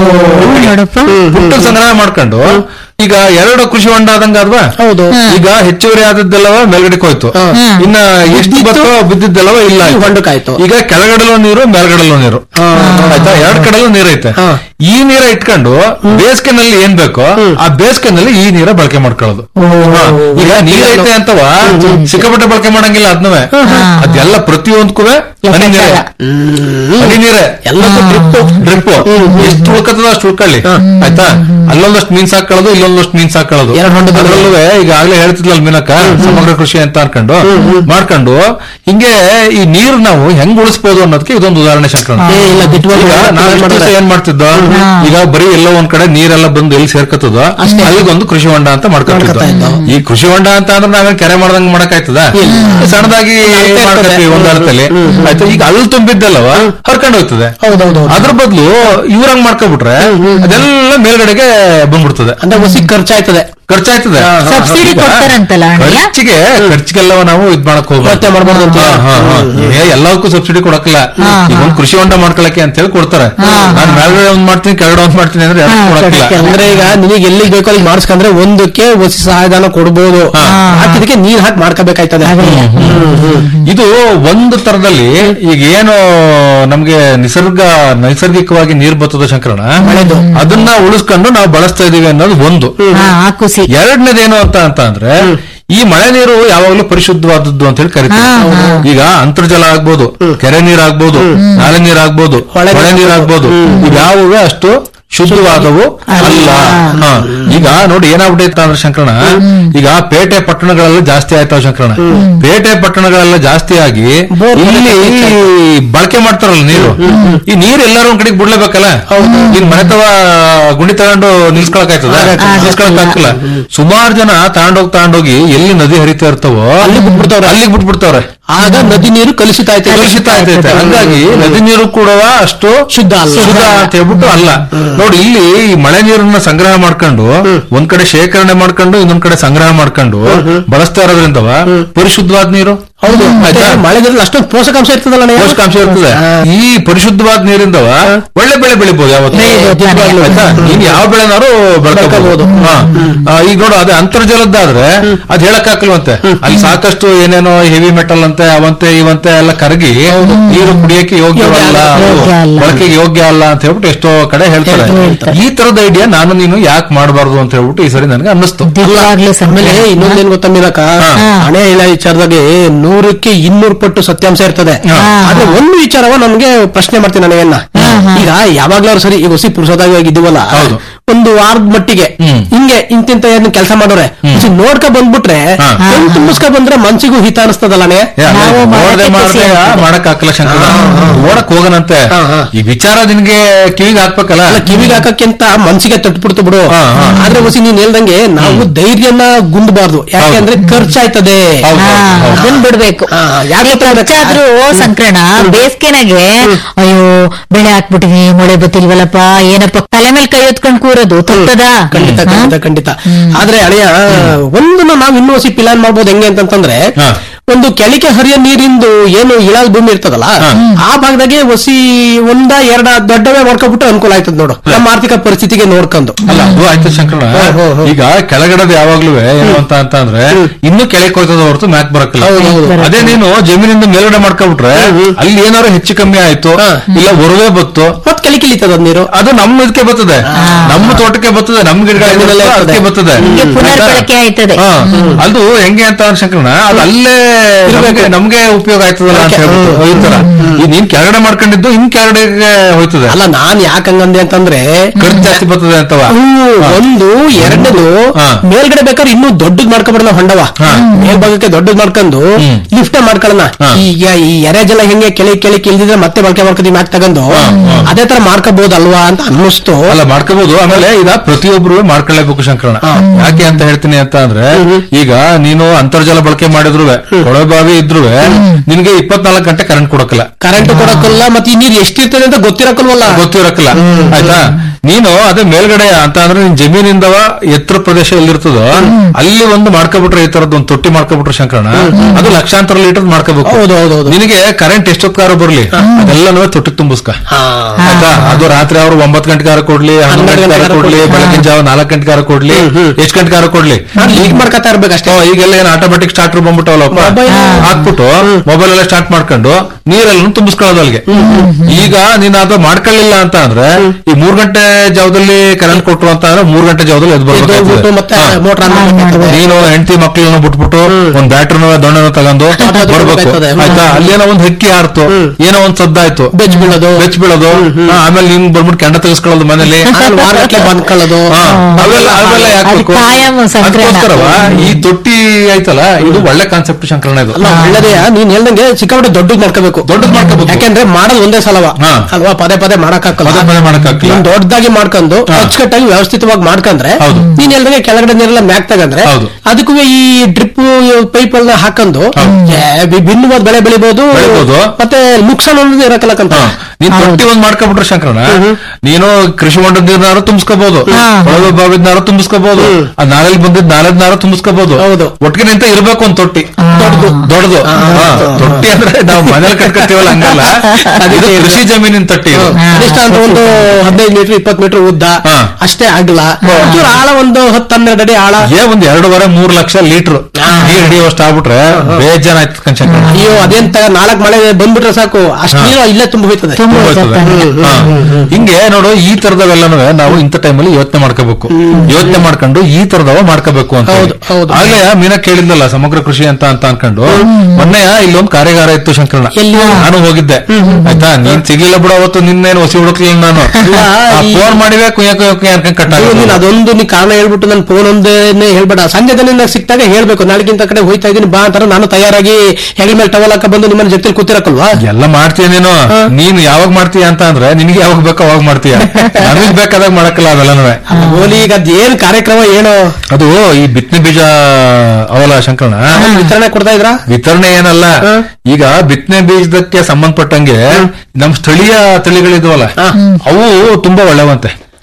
ನೋಡಪ್ಪ ಪುಟ್ಟ ಸಂಗ್ರಹ ಮಾಡ್ಕೊಂಡು ಈಗ ಎರಡು ಕೃಷಿ ಹೊಂಡ ಆದಂಗ ಅಲ್ವಾ ಹೌದು. ಈಗ ಹೆಚ್ಚುವರಿ ಆದದ್ದೆಲ್ಲವ ಮೇಲ್ಗಡೆಗೆ ಹೋಯ್ತು ಇನ್ನ ಎಷ್ಟು ಬತ್ತೋ ಬಿದ್ದಿದ್ದೆಲ್ಲವ ಇಲ್ಲ ಆಯ್ತು. ಹೊಂಡಕ್ಕಾಯ್ತು. ಈಗ ಕೆಳಗಡೆಲೂ ನೀರು ಮೇಲ್ಗಡೆಲೂ ನೀರು ಆಯ್ತಾ ಎರಡ್ ಕಡೆಲೂ ನೀರ್ ಐತೆ ಹಾ. ಈ ನೀರ ಇಟ್ಕೊಂಡು ಬೇಸಿಗೆನಲ್ಲಿ ಏನ್ ಬೇಕೋ ಆ ಬೇಸಿಗೆನಲ್ಲಿ ಈ ನೀರ ಬಳಕೆ ಮಾಡ್ಕೊಳ್ಳೋದು ಹಾ. ಈಗ ನೀರ್ ಐತೆ ಅಂತವ ಸಿಕ್ಕಾಪಟ್ಟೆ ಬಳಕೆ ಮಾಡಂಗಿಲ್ಲ ಅದನ್ನವೇ ಅದೆಲ್ಲ ಪ್ರತಿಯೊಂದಕ್ಕೂ ಹನಿ ನೀರೇ ಹನಿ ನೀರೇ ಎಲ್ಲಕ್ಕೂ ಡ್ರಿಪ್ ಡ್ರಿಪ್ ಎಷ್ಟು ಉಳ್ಕತ್ತದ ಅಷ್ಟು ಉಳ್ಕೊಳ್ಳಿ ಆಯ್ತಾ ಅಲ್ಲೊಂದಷ್ಟು ಮೀನ್ ಸಾಕೊಳ್ಳೋದು ಇಲ್ಲೊಂದಷ್ಟು ಮೀನ್ ಸಾಕೊಳ್ಳೋದು ಎರಡ್ ಹೊಂಡದಲ್ಲಿ. ಅದ್ರಲ್ಲೂ ಈಗ ಆಗ್ಲೇ ಹೇಳ್ತಿದ್ಲಲ್ಲ ಮೀನಕ್ಕ ಸಮಗ್ರ ಕೃಷಿ ಅಂತ ಅನ್ಕೊಂಡು ಮಾಡ್ಕೊಂಡು ಹಿಂಗೆ ಈ ನೀರು ನಾವು ಹೆಂಗ್ ಉಳಿಸ್ಬೋದು ಅನ್ನೋದಕ್ಕೆ ಇದೊಂದು ಉದಾಹರಣೆ ಶಂಕರ ಏ, ಇಲ್ಲ, ದಿಟ್ವಾಗಿ ಈಗ ಮಾಡಿ- ನಾವು ಇಷ್ಟು ದಿವಸ ಮಾಡಿದ್ರೆ. ಏನ್ ಮಾಡ್ತಿದ್ದೋ ಈಗ ಬರೀ ಎಲ್ಲೋ ಒಂದ್ ಕಡೆ ನೀರೆಲ್ಲ ಬಂದು ಎಲ್ಲಿ ಸೇರ್ಕತ್ತದ ಅಲ್ಲಿಗೊಂದು ಕೃಷಿ ಹೊಂಡ ಅಂತ ಮಾಡ್ಕೊತಿದ್ದೋ ಮಾಡ್ಕೊತಾ ಇದ್ದೋ. ಈ ಕೃಷಿ ಹೊಂಡ ಅಂತ ಅಂದ್ರೆ ನಾವೇನ್ ಕೆರೆ ಮಾಡ್ದಂಗ್ ಮಾಡಕ್ ಆಯ್ತದ ಸಣ್ಣದಾಗಿ ಇರ್ತದೆ. ಮಾಡ್ಕೊತೀವಿ ಒಂದ್ ಅರ್ಥದಲ್ಲಿ ಆಯ್ತು ಈಗ ಅಲ್ಲಿ ತುಂಬಿದ್ದಲ್ಲವ ಹರ್ಕೊಂಡು ಹೋಗ್ತದೆ ಹೌದೌದು ಅದ್ರ ಬದಲು ಇವ್ರಂಗ್ ಮಾಡ್ಕೊಬಿಟ್ರೆ ಅದೆಲ್ಲ ಮೇಲ್ಗಡೆಗೆ ಬಂದ್ಬಿಡ್ತದೆ ಅಂದ್ರೆ ಹೊಸಿ ಖರ್ಚಾಯ್ತದೆ ಖರ್ಚಾಯ್ತದೆ ಸಬ್ಸಿಡಿ ಈಗ ಕೊಡ್ತಾರಂತಲ್ಲ ಅಣ್ಣಯ್ಯ? ಖರ್ಚಿಗೆ ಖರ್ಚಿಗೆಲ್ಲವ ನಾವು ಇದ್ ಮಾಡಕ್ ಹೋಗ್ಬಾರ್ದು ಮತ್ತೆ ಮಾಡ್ಬಾರ್ದು ಅಂತ. ಹಾ, ಹಾ, ಹಾ. ಏ, ಎಲ್ಲದಕ್ಕೂ ಸಬ್ಸಿಡಿ ಕೊಡಕ್ಕಿಲ್ಲ ಈಗ ಒಂದ್ ಕೃಷಿ ಹೊಂಡ ಮಾಡ್ಕೊಳಕ್ಕೆ ಅಂತ ಹೇಳಿ ಕೊಡ್ತಾರೆ ನಾನು ಮೇಲ್ಗಡೆ ಒಂದ್ ಮಾಡ್ತೀನಿ ಕೆಳಗಡೆ ಒಂದ್ ಮಾಡ್ತೀನಿ ಅಂದ್ರೆ ಯಾರಿಗೂ ಕೊಡಕ್ಕಿಲ್ಲ ಅಂದ್ರೆ ಈಗ ನಿನಗೆ ಎಲ್ಲಿಗೆ ಬೇಕೋ ಅಲ್ಲಿ ಮಾಡಿಸ್ಕೊಂಡ್ರೆ ಒಂದಕ್ಕೆ ಹೊಸಿ ಸಹಾಯಧನ ಕೊಡ್ಬೋದು ಹಾಕಿದಕ್ಕೆ ನೀರ್ ಹಾಕಿ ಮಾಡ್ಕೋಬೇಕಾಯ್ತದೆ ಇದು ಒಂದು ತರದಲ್ಲಿ ಈಗ ಏನು ನಮ್ಗೆ ನಿಸರ್ಗ ನೈಸರ್ಗಿಕವಾಗಿ ನೀರ್ ಬರ್ತದ ಶಂಕರಣ ಅದನ್ನ ಉಳಿಸ್ಕೊಂಡು ನಾವು ಬಳಸ್ತಾ ಇದೀವಿ ಅನ್ನೋದು ಒಂದು ಹಾ ಆ ಖುಷಿ ಎರಡನೇದೇನು ಅಂತ ಅಂತ ಅಂದ್ರೆ ಈ ಮಳೆ ನೀರು ಯಾವಾಗ್ಲೂ ಪರಿಶುದ್ಧವಾದದ್ದು ಅಂತ ಹೇಳಿ ಕರಿತೀವಿ ಈಗ ಅಂತರ್ಜಲ ಆಗ್ಬೋದು ಕೆರೆ ನೀರ್ ಆಗ್ಬೋದು ನಾಲೆ ನೀರ್ ಆಗ್ಬೋದು ಹೊಳೆ ಹೊಳೆ ನೀರ್ ಆಗ್ಬೋದು ಇವ್ಯಾವುವೇ ಅಷ್ಟು ಶುದ್ಧವಾದವು ಅಲ್ಲ ಹಾ. ಈಗ ನೋಡಿ ಏನಾಗ್ಬಿಟ್ಟೈತೆ ಅಂದ್ರೆ ಶಂಕರಣ ಈಗ ಪೇಟೆ ಪಟ್ಟಣಗಳೆಲ್ಲ ಜಾಸ್ತಿ ಆಯ್ತಾವ ಶಂಕರಣ ಪೇಟೆ ಪಟ್ಟಣಗಳೆಲ್ಲ ಜಾಸ್ತಿ ಆಗಿ ಇಲ್ಲಿ ಬಳಕೆ ಮಾಡ್ತಾರಲ್ಲ ನೀರು ಈ ನೀರು ಎಲ್ಲಾರು ಒಂದ್ ಕಡೆಗೆ ಬಿಡ್ಲೇಬೇಕಲ್ಲ ಈಗ ಮನೆ ತವ ಗುಂಡಿ ತಗೊಂಡು ನಿಲ್ಸ್ಕೊಳಕ್ ಆಯ್ತದ ನಿಲ್ಸ್ಕೊಳಕ್ ಆಗ್ತಿಲ್ಲ ಸುಮಾರು ಜನ ತಗೊಂಡೋಗಿ ತಗೊಂಡೋಗಿ ಎಲ್ಲಿ ನದಿ ಹರಿತಾ ಇರ್ತಾವೋ ಅಲ್ಲಿಗೆ ಬಿಟ್ಬಿಡ್ತಾವ್ರೆ ಅಲ್ಲಿಗೆ ಬಿಟ್ಬಿಡ್ತಾವ್ರೆ ಆಗ ನದಿ ನೀರು ಕಲುಷಿತ ಆಯ್ತದೆ ಕಲುಷಿತ ಆಗ್ತೈತೆ ಹಂಗಾಗಿ ನದಿ ನೀರು ಕೂಡ ಅಷ್ಟು ಶುದ್ಧ ಅಲ್ಲ. ಶುದ್ಧ ಅಂತ ಹೇಳ್ಬಿಟ್ಟು ಅಲ್ಲ ನೋಡಿ ಇಲ್ಲಿ ಈ ಮಳೆ ನೀರನ್ನ ಸಂಗ್ರಹ ಮಾಡ್ಕೊಂಡು ಒಂದ್ ಕಡೆ ಶೇಖರಣೆ ಮಾಡ್ಕೊಂಡು ಇನ್ನೊಂದ್ ಕಡೆ ಸಂಗ್ರಹ ಮಾಡ್ಕೊಂಡು ಬಳಸ್ತಾ ಇರೋದ್ರಿಂದವ ಪರಿಶುದ್ಧವಾದ ನೀರು ಹೌದು ಮತ್ತೆ ಆಯ್ತಾ? ಮಳೆ ನೀರಲ್ಲಿ ಅಷ್ಟೊಂದು ಪೋಷಕಾಂಶ ಇರ್ತದಲ್ಲ ಅಣ್ಣಯ್ಯ? ಪೋಷಕಾಂಶ ಇರ್ತದೆ ಹಾ. ಈ ಪರಿಶುದ್ಧವಾದ ನೀರಿಂದವ ಒಳ್ಳೆ ಬೆಳೆ ಬೆಳಿಬಹುದು ಯಾವತ್ತು ಬೆಳಿಬೋದು, ಮನೆಯಲ್ಲಿ. ಆಯ್ತಾ ನೀನ್ ಯಾವ ಬೆಳೆನಾರು ಬೆಳ್ಕೋಬಹುದು ಈಗ ನೋಡು ಅದೇ ಅಂತರ್ಜಲದ್ದಾದ್ರೆ ಅದ್ ಹೇಳಕ್ ಹಾಕಲ್ವಂತೆ ಅಲ್ಲಿ ಸಾಕಷ್ಟು ಏನೇನೋ ಹೆವಿ ಮೆಟಲ್ ಅಂತೆ ಅವಂತೆ ಇವಂತೆ ಎಲ್ಲ ಕರಗಿ ನೀರು ಕುಡಿಯಕ್ಕೆ ಯೋಗ್ಯವಲ್ಲ ಅದು ಯೋಗ್ಯ ಅಲ್ಲ. ಬಳಕೆಗೆ ಯೋಗ್ಯ ಅಲ್ಲ ಅಂತ ಹೇಳ್ಬಿಟ್ಟು ಎಷ್ಟೋ ಕಡೆ ಹೇಳ್ತಾರೆ ಹೇಳ್ತಾರೆ. ಈ ತರದ ಐಡಿಯಾ ನಾನು ನೀನು ಯಾಕೆ ಮಾಡಬಾರ್ದು ಅಂತ ಹೇಳ್ಬಿಟ್ಟು ಈ ಸರಿ ನನಗೆ ಅನ್ನಿಸ್ತು ನಿಜವಾಗ್ಲೂ ಆಮೇಲೆ ಸಂಕಟ ಇನ್ನೊಂದೇನ್ ಗೊತ್ತಾ ಮೀನಕ ಹಣೆ ಇಲ್ಲ ವಿಚಾರದಾಗೆ ನೂರಕ್ಕೆ ಇನ್ನೂರು ಪಟ್ಟು ಸತ್ಯಾಂಶ ಇರ್ತದೆ ಆದ್ರೆ ಒಂದು ವಿಚಾರವ ನಮ್ಗೆ ಪ್ರಶ್ನೆ ಮಾಡ್ತೀನಿ ನನಗೇನ ಈಗ ಯಾವಾಗ್ಲಾರು ಸರಿ ಈಗ ಹೊಸಿ ಪುರುಷದಾಗ ಇದ್ದೀವಲ್ಲ ಹೌದು. ಒಂದು ವಾರದ ಮಟ್ಟಿಗೆ ಹ್ಮ್. ಹಿಂಗೆ ಇಂತಿಂತ ಏನ್ ಕೆಲಸ ಮಾಡೋರೆ ಹೊಸಿ ನೋಡ್ಕ ಬಂದ್ಬಿಟ್ರೆ ಹಾ. ಕಣ್ ತುಂಬಿಸ್ಕ ಬಂದ್ರೆ ಮನ್ಸಿಗೂ ಹಿತ ಅನಿಸ್ತದಲ್ಲನೆ ಏ, ಅಲ್ಲ, ನಾವು ನೋಡ್ದೆ ಮಾಡಕ್ಕೆ ಖುಷಿ ಮಾಡ್ದೆ ಆಗ್ತದೆ. ಮಾಡಕ್ ಹಾಕಲ್ಲ ಶಂಕರ ನೋಡಕ್ ಹೋಗನಂತೆ ಹಾ, ಹಾ. ಈ ವಿಚಾರ ನಿನ್ಗೆ ಕಿವಿಗೆ ಹಾಕ್ಬೇಕಲ್ಲ ಅಲ್ಲ ಕಿವಿಗೆ ಹಾಕಕ್ಕಿಂತ ಮನ್ಸಿಗೆ ತಟ್ಬಿಡ್ತು ಬಿಡು ಹಾ, ಹಾ. ಆದ್ರೆ ಹೊಸಿ ನೀನ್ ಹೇಳ್ದಂಗೆ ನಾವು ಧೈರ್ಯನ ಗುಂದಬಾರ್ದು ಯಾಕೆ ಅಂದ್ರೆ ಖರ್ಚಾಯ್ತದೆ ಹೌದು, ಹಾ, ಹೌದು, ಹೌದು. ಅದನ್ನ ಬಿಡ್ಬೇಕು ಹಾ, ಯಾಕೆ ಈ ಗೊತ್ತಾ ಖರ್ಚಾದ್ರೂ ಸಂಕ್ರಣ ಬೇಸಿಗೆನಾಗೆ ಅಯ್ಯೋ ಬೆಳೆ ಹಾಕ್ಬಿಟ್ಟಿದೀನಿ ಮೊಳೆ ಬತ್ತಿಲ್ವಲ್ಲಪ್ಪ ಏನಪ್ಪ ತಲೆ ಮೇಲೆ ಕೈ ಹೊತ್ಕೊಂಡ್ ಕೂರೋದು ತಪ್ಪದ ಖಂಡಿತ ಖಂಡಿತ ಖಂಡಿತ ಆದ್ರೆ ಅಳಿಯ ಒಂದನ್ನ ನಾವ್ ಇನ್ನೂ ಹೊಸಿ ಪ್ಲಾನ್ ಮಾಡ್ಬೋದು ಹೆಂಗೆ ಅಂತಂತಂದ್ರೆ ಹಾ. ಒಂದು ಕೆಳಿಕೆ ಹರಿಯ ನೀರಿಂದು ಏನು ಇಳಾಲ್ ಭೂಮಿ ಇರ್ತದಲ್ಲ ಆ ಭಾಗದಾಗೆ ಹೊಸಿ ಒಂದ ಎರಡ ದೊಡ್ಡವೇ ಮಾಡ್ಕೊಬಿಟ್ಟು ಅನುಕೂಲ ಆಯ್ತದ ನೋಡು ನಮ್ಮ ಆರ್ಥಿಕ ಪರಿಸ್ಥಿತಿಗೆ ನೋಡ್ಕೊಂಡು ಅಲ್ಲ ಅದು ಆಯ್ತು ಶಂಕರಣ ಹೋ, ಹೋ. ಈಗ ಕೆಳಗಡೆದ ಯಾವಾಗ್ಲೂ ಏನು ಅಂತ ಅಂತ ಅಂದ್ರೆ ಇನ್ನೂ ಕೆಳಗೆ ಹೋಯ್ತದ ಹೊರತು ಮ್ಯಾಕ್ ಬರಕ್ಕಿಲ್ಲ ಹೌದು, ಹೌದು. ಅದೇ ನೀನು ಜಮೀನಿಂದ ಮೇಲ್ಗಡೆ ಮಾಡ್ಕೊಂಡ್ಬಿಟ್ರೆ ಅಲ್ಲಿ ಏನಾದ್ರು ಹೆಚ್ಚು ಕಮ್ಮಿ ಆಯ್ತು ಇಲ್ಲ ಒರವೇ ಬತ್ತು ಮತ್ ಕೆಳಿಕಿಲಿತದ ನೀರು ಅದು ನಮ್ಮ ಇದಕ್ಕೆ ಬರ್ತದೆ ನಮ್ಮ ತೋಟಕ್ಕೆ ಬರ್ತದೆ ನಮ್ಮ ಗಿಡಗಳಿಗೆ ಜಮೀನಲ್ಲೇ ಅದಕ್ಕೆ ಬರ್ತದೆ ಹಿಂಗೆ ಪುನರ್ಬಳಕೆ ಆಯ್ತದೆ. ಹಾ. ಅದು ಹೆಂಗೆ ಅಂತ ಶಂಕರಣ ಅದು ಅಲ್ಲೇ ನಮ್ಗೆ- ನಮ್ಗೆ ಉಪಯೋಗ ಆಯ್ತದಲ್ಲ ಅಂತ ಹೇಳ್ಬಿಟ್ಟು ಈ ತರ ಈ ನೀನ್ ಕೆಳಗಡೆ ಮಾಡ್ಕೊಂಡಿದ್ದು ಇನ್ ಕೆಳಗಡೆಗೆ ಹೋಯ್ತದೆ ಅಲ್ಲ ನಾನ್ ಯಾಕೆ ಹಂಗಂದೆ ಅಂತಂದ್ರೆ ಖರ್ಚು ಜಾಸ್ತಿ ಬರ್ತದೆ ಅಂತವ ಹ್ಮ್, ಒಂದು ಎರಡನೇದು ಹಾ. ಮೇಲ್ಗಡೆ ಬೇಕಾದ್ರೆ ಇನ್ನೂ ದೊಡ್ಡದ್ ಮಾಡ್ಕೊಬಿಡೋಣ ಹೊಂಡವ ಹಾ. ಮೇಲ್ಭಾಗಕ್ಕೆ ದೊಡ್ಡದ್ ಮಾಡ್ಕೊಂಡು ಹ್ಮ್. ಲಿಫ್ಟ್ ಮಾಡ್ಕೊಳ್ಳೋಣ ಹಾ. ಈಗ ಈ ಎರೆಜಲ ಹೆಂಗೆ ಕೆಳಿ ಕೆಳಿ ಇಲ್ದಿದ್ರೆ ಮತ್ತೆ ಬಳಕೆ ಮಾಡ್ಕೊತೀವಿ ಮ್ಯಾಕ್ ತಗೊಂಡು ಅದೇ ತರ ಮಾಡ್ಕೋಬಹುದಲ್ವಾ ಅಂತ ಅನ್ನಿಸ್ತು ಅಲ್ಲ ಮಾಡ್ಕೋಬಹುದು ಆಮೇಲೆ ಈಗ ಪ್ರತಿಯೊಬ್ರು ಮಾಡ್ಕೊಳ್ಳೇಬೇಕು ಶಂಕರಣ ಯಾಕೆ ಅಂತ ಹೇಳ್ತೀನಿ ಅಂತ ಅಂದ್ರೆ ಈಗ ನೀನು ಅಂತರ್ಜಲ ಬಳಕೆ ಮಾಡಿದ್ರು ಕೊಳವೆ ಬಾವಿ ಇದ್ರು ನಿನ್ಗೆ ಇಪ್ಪತ್ನಾಲ್ಕು ಗಂಟೆ ಕರೆಂಟ್ ಕೊಡಕ್ಕಿಲ್ಲ ಕರೆಂಟ್ ಕೊಡಕ್ಕಲ್ಲ ಮತ್ತೆ ಈ ನೀರ್ ಎಷ್ಟಿರ್ತದೆ ಅಂತ ಗೊತ್ತಿರಕ್ಕಲ್ವಲ್ಲ ಗೊತ್ತಿರಕ್ಕಿಲ್ಲ ಆಯ್ತಾ ನೀನು ಅದೇ ಮೇಲ್ಗಡೆ ಅಂತ ಅಂದ್ರೆ ನಿನ್ ಜಮೀನಿಂದವ ಎತ್ತರ ಪ್ರದೇಶ ಎಲ್ಲಿರ್ತದೋ ಅಲ್ಲಿ ಒಂದು ಮಾಡ್ಕೊಬಿಟ್ರೆ ಈ ತರದ್ ಒಂದು ತೊಟ್ಟಿ ಮಾಡ್ಕೊಬಿಟ್ರೆ ಶಂಕರಣ ಅದು ಲಕ್ಷಾಂತರ ಲೀಟರ್ ಮಾಡ್ಕೋಬೇಕು ಹೌದು, ಹೌದು, ಹೌದು. ನಿನಗೆ ಕರೆಂಟ್ ಎಷ್ಟೊತ್ಕಾರ ಬರ್ಲಿ ಅದೆಲ್ಲನೂ ತೊಟ್ಟಿ ತುಂಬಿಸ್ಕ ಹಾ. ಆಯ್ತಾ ಅದು ರಾತ್ರಿ ಅವ್ರು ಒಂಬತ್ತು ಗಂಟೆಗಾರ ಕೊಡ್ಲಿ ಹನ್ನೊಂದು ಗಂಟೆಗಾರ ಕೊಡ್ಲಿ ಬೆಳಗಿನ ಜಾವ ನಾಲ್ಕು ಗಂಟೆಗಾರ ಕೊಡ್ಲಿ ಎಷ್ಟ್ ಗಂಟೆಗಾರ ಕೊಡ್ಲಿ ಲೀಕ್ ಮಾಡ್ಕೊತಾ ಇರ್ಬೇಕಷ್ಟೇ ಓ, ಈಗೆಲ್ಲ ಏನ್ ಆಟೋಮೆಟಿಕ್ ಸ್ಟಾರ್ಟರ್ ಬಂದ್ಬಿಟ್ಟವಲ್ಲಪ್ಪ Mobile. ಹಾಕ್ಬಿಟ್ಟು ಮೊಬೈಲ್ ಎಲ್ಲ ಸ್ಟಾರ್ಟ್ ಮಾಡ್ಕೊಂಡು ನೀರೆಲ್ಲ ತುಂಬಿಸ್ಕೊಳ್ಳೋದು ಅಲ್ಲಿಗೆ ಈಗ ನೀನ್ ಅದು ಮಾಡ್ಕೊಳ್ಳಿಲ್ಲ ಅಂತ ಅಂದ್ರೆ ಈ ಮೂರ್ ಗಂಟೆ ಜಾವದಲ್ಲಿ ಕರೆಂಟ್ ಕೊಟ್ರು ಅಂತ ಅಂದ್ರೆ ಮೂರ್ ಗಂಟೆ ಜಾವದಲ್ಲಿ ಎದ್ದು ಎದ್ದೋಗ್ಬಿಟ್ಟು ಮತ್ತೆ ಬರ್ಬೇಕಾಗ್ತದೆ. ಮೋಟರ್ ಆನ್ ಮಾಡ್ಬೇಕಾಗ್ತದೆ. ನೀನು ಹೆಂಡತಿ ಮಕ್ಕಳನ್ನ ಬಿಟ್ಬಿಟ್ಟು ಒಂದ್ ಬ್ಯಾಟ್ರಿನ ದೊಣ್ಣನ ತಗೊಂಡು ಅದು ಬರ್ಬೇಕು ಬರ್ಬೇಕಾಗ್ತದೆ. ಆಯ್ತಾ ಅಲ್ಲೇನೋ ಒಂದ್ ಹಕ್ಕಿ ಆಡ್ತು ಏನೋ ಒಂದ್ ಸದ್ದಾಯ್ತು ಬೆಚ್ಚ ಬೀಳೋದು ಬೆಚ್ಚ ಬೀಳೋದು ಹಾ, ಆಮೇಲೆ ನೀನ್ ಬಂದ್ಬಿಟ್ಟು ಕೆಂಡ ತೆಗೆಸ್ಕೊಳ್ಳೋದು ಮನೇಲಿ ಆಮೇಲೆ ವಾರಗಟ್ಲೆ ಬಂದ್ಕೊಳ್ಳೋದು ಹಾ, ಅವೆಲ್ಲ ಅವೆಲ್ಲ ಯಾಕ್ ಅದು ಬೇಕು? ಕಾಯಂ ಸಂಕ್ರಮಣ. ಅದಕ್ಕೋಸ್ಕರವ ಈ ತೊಟ್ಟಿ ಆಯ್ತಲ್ಲ ಇದು ಒಳ್ಳೆ ಕಾನ್ಸೆಪ್ಟ್ ಶಂಕರಣ ಇದು ಅಲ್ಲ ಒಳ್ಳೇದೇ ನೀನ್ ಹೇಳ್ದಂಗೆ ಸಿಕ್ಕಾಪಟ್ಟೆ ದೊಡ್ಡದ್ ಮಾಡ್ಕೋಬೇಕು ದೊಡ್ಡದ್ ಮಾಡ್ಕೋಬೇಕು. ಯಾಕೆಂದ್ರೆ ಮಾಡೋದು ಒಂದೇ ಸಲವ ಹಾ. ಅಲ್ವಾ ಪದೇ ಪದೇ ಮಾಡಕ್ಕಾಗಲ್ಲ ಪದೇ ಪದೇ ಮಾಡಕ್ಕಾಗಲ್ಲ. ನೀನ್ ದೊಡ್ಡದಾಗಿ ಮಾಡ್ಕೊಂಡು ಹಾ. ಅಚ್ಚುಕಟ್ಟಾಗಿ ವ್ಯವಸ್ಥಿತವಾಗಿ ಮಾಡ್ಕೊಂಡ್ರೆ ಹೌದು. ನೀನ್ ಹೇಳ್ದಂಗೆ ಕೆಳಗಡೆ ನೀರೆಲ್ಲ ಮ್ಯಾಕ್ ತಗಂದ್ರೆ ಹೌದು. ಅದಕ್ಕೂ ಈ ಡ್ರಿಪ್ ಪೈಪ್ ಎಲ್ಲ ಹಾಕೊಂಡು ಏ, ವಿ- ಭಿನ್ನವಾದ ಬೆಳೆ ಬೆಳಿಬಹುದು ಬೆಳಿಬೋದು. ಮತ್ತೆ ನುಕ್ಸಾನ್ ಅನ್ನೋದು ಇರಕ್ಕಲ್ಲಕ್ಕಂತ ಹಾ. ನೀನ್ ತೊಟ್ಟಿ ಒಂದ್ ಮಾಡ್ಕೊಂಡ್ಬಿಟ್ರೆ ಶಂಕರಣ ನೀನು ಕೃಷಿ ಹೊಂಡದ ನೀರ್ನಾರು ತುಂಬಿಸ್ಕೋಬಹುದು ಕೊಳವೆ ಬಾವಿದ್ನಾರು ತುಂಬಿಸ್ಕೋಬಹುದು ಆ ನಾಲೆಲ್ ಬಂದಿದ್ ನಾಲೆದ್ನಾರು ತುಂಬಿಸ್ಕೋಬಹುದು ಹೌದು. ಒಟ್ಟಿಗೆ ನಿಂತ ಇರ್ಬೇಕು ಒಂದ್ ತೊಟ್ಟಿ ದೊಡ್ಡದು ದೊಡ್ಡದು ಹಾ, ತೊಟ್ಟಿ ಅಂದ್ರೆ ನಾವು ಮನೇಲಿ ಕಟ್ಕೊತೀವಲ್ಲ ಹಂಗಲ್ಲ ಇದು ಕೃಷಿ ಜಮೀನಿನ ತೊಟ್ಟಿ ಇದು. ಅದಿಷ್ಟ ಅಂದ್ರೆ ಒಂದು ಹದಿನೈದು ಮೀಟರ್ ಇಪ್ಪತ್ತು ಮೀಟರ್ ಉದ್ದ ಹಾ. ಅಷ್ಟೇ ಅಗಲ ಒಂಚೂರು ಆಳ ಒಂದು ಹತ್ತು ಹನ್ನೆರಡು ಅಡಿ ಆಳ ಏ ಒಂದ್ ಎರಡೂವರೆ ಮೂರ್ ಲಕ್ಷ ಲೀಟರ್ ನೀರ್ ಹಿಡಿಯುವಷ್ಟು ಆಗ್ಬಿಟ್ರೆ ಬೇಜಾನ್ ಆಯ್ತು ಕಣ್ಶಂಕರ ಅಯ್ಯೋ ಅದೇಂತ ನಾಲ್ಕು ಮಳೆ ಬಂದ್ಬಿಟ್ರೆ ಸಾಕು ಅಷ್ಟು ನೀರು ಇಲ್ಲೇ ತುಂಬ ಹೋಯ್ತದೆ ತುಂಬ ಹೋಗ್ತದೆ. ಹಾ. ಹಿಂಗೆ ನೋಡು ಈ ತರದವೆಲ್ಲನೂ ನಾವು ಇಂಥ ಟೈಮಲ್ಲಿ ಯೋಚನೆ ಮಾಡ್ಕೋಬೇಕು ಯೋಚನೆ ಮಾಡ್ಕೊಂಡು ಈ ತರದವ ಮಾಡ್ಕೋಬೇಕು ಅಂತ ಹೌದು, ಹೌದು. ಆಗ್ಲೇ ಮೀನ ಕೇಳಿದ್ನಲ್ಲ ಸಮಗ್ರ ಕೃಷಿ ಅಂತ ಅಂತ ಅನ್ಕೊಂಡು ಮೊನ್ನೆ ಇಲ್ಲೊಂದು ಕಾರ್ಯಾಗಾರ ಇತ್ತು ಶಂಕರಣ ಎಲ್ಲಿ? ನಾನು ಹೋಗಿದ್ದೆ ಆಯ್ತಾ ನೀನ್ ಸಿಗ್ಲಿಲ್ಲ ಬಿಡ ಅವತ್ತು ನಿನ್ನೇನು ಹೊಸಿ ಹುಡುಕ್ಲಿಲ್ಲ ನಾನು ಅಲ್ಲ, ಈ- ಫೋನ್ ಮಾಡಿವೆ ಕುಯ್ಯ ಕುಯ್ಯ ಕುಯ್ಯ ಅನ್ಕೊಂಡ್ ಕಟ್ಟ ಅಯ್ಯೋ, ನೀನ್ ಅದೊಂದು ನೀ ಕಾರಣ ಹೇಳ್ಬಿಟ್ಟು ನನ್ ಫೋನ್ ಒಂದೇ ಹೇಳ್ಬೇಡ ಸಂಜೆ ನಿನ್ನ ಸಿಕ್ತಾಗ ಹೇಳ್ಬೇಕು ನಾಳೆಗಿಂತ ಕಡೆ ಹೋಯ್ತಾ ಇದೀನಿ ಬಾ ಅಂತಾರೆ ನಾನು ತಯಾರಾಗಿ ಹೆಗಲ ಮೇಲೆ ಟವಲ್ ಹಾಕ ಬಂದು ನಿಮ್ಮನ್ನ ಜೊತೆ ಕೂತಿರಕಲ್ವಾ ಎಲ್ಲ ಮಾಡ್ತೀಯ ನೀನು ನೀನು ಯಾವಾಗ ಮಾಡ್ತೀಯ ಅಂತ ಅಂದ್ರೆ ನಿನಗೆ ಯಾವಾಗ ಬೇಕೋ ಅವಾಗ ಮಾಡ್ತೀಯ ನನಗ್ ಬೇಕಾದಾಗ ಮಾಡಕ್ಕಲ್ಲ ಅವೆಲ್ಲನೂ ಓಲಿ ಈಗ ಅದೇನ್ ಕಾರ್ಯಕ್ರಮ ಏನು ಅದು ಈ ಬಿತ್ತನೆ ಬೀಜ ಅವಲ ಶಂಕರಣ ವಿತರಣೆ ಕೊಡ್ತಾ ಇದ್ರಾ ವಿತರಣೆ ಏನಲ್ಲ ಈಗ ಬಿತ್ತನೆ ಬೀಜದಕ್ಕೆ ಸಂಬಂಧಪಟ್ಟಂಗೆ ನಮ್ ಸ್ಥಳೀಯ ತಳಿಗಳಿದ್ವಲ್ಲ ಅವು ತುಂಬಾ ಒಳ್ಳೆವಂತೆ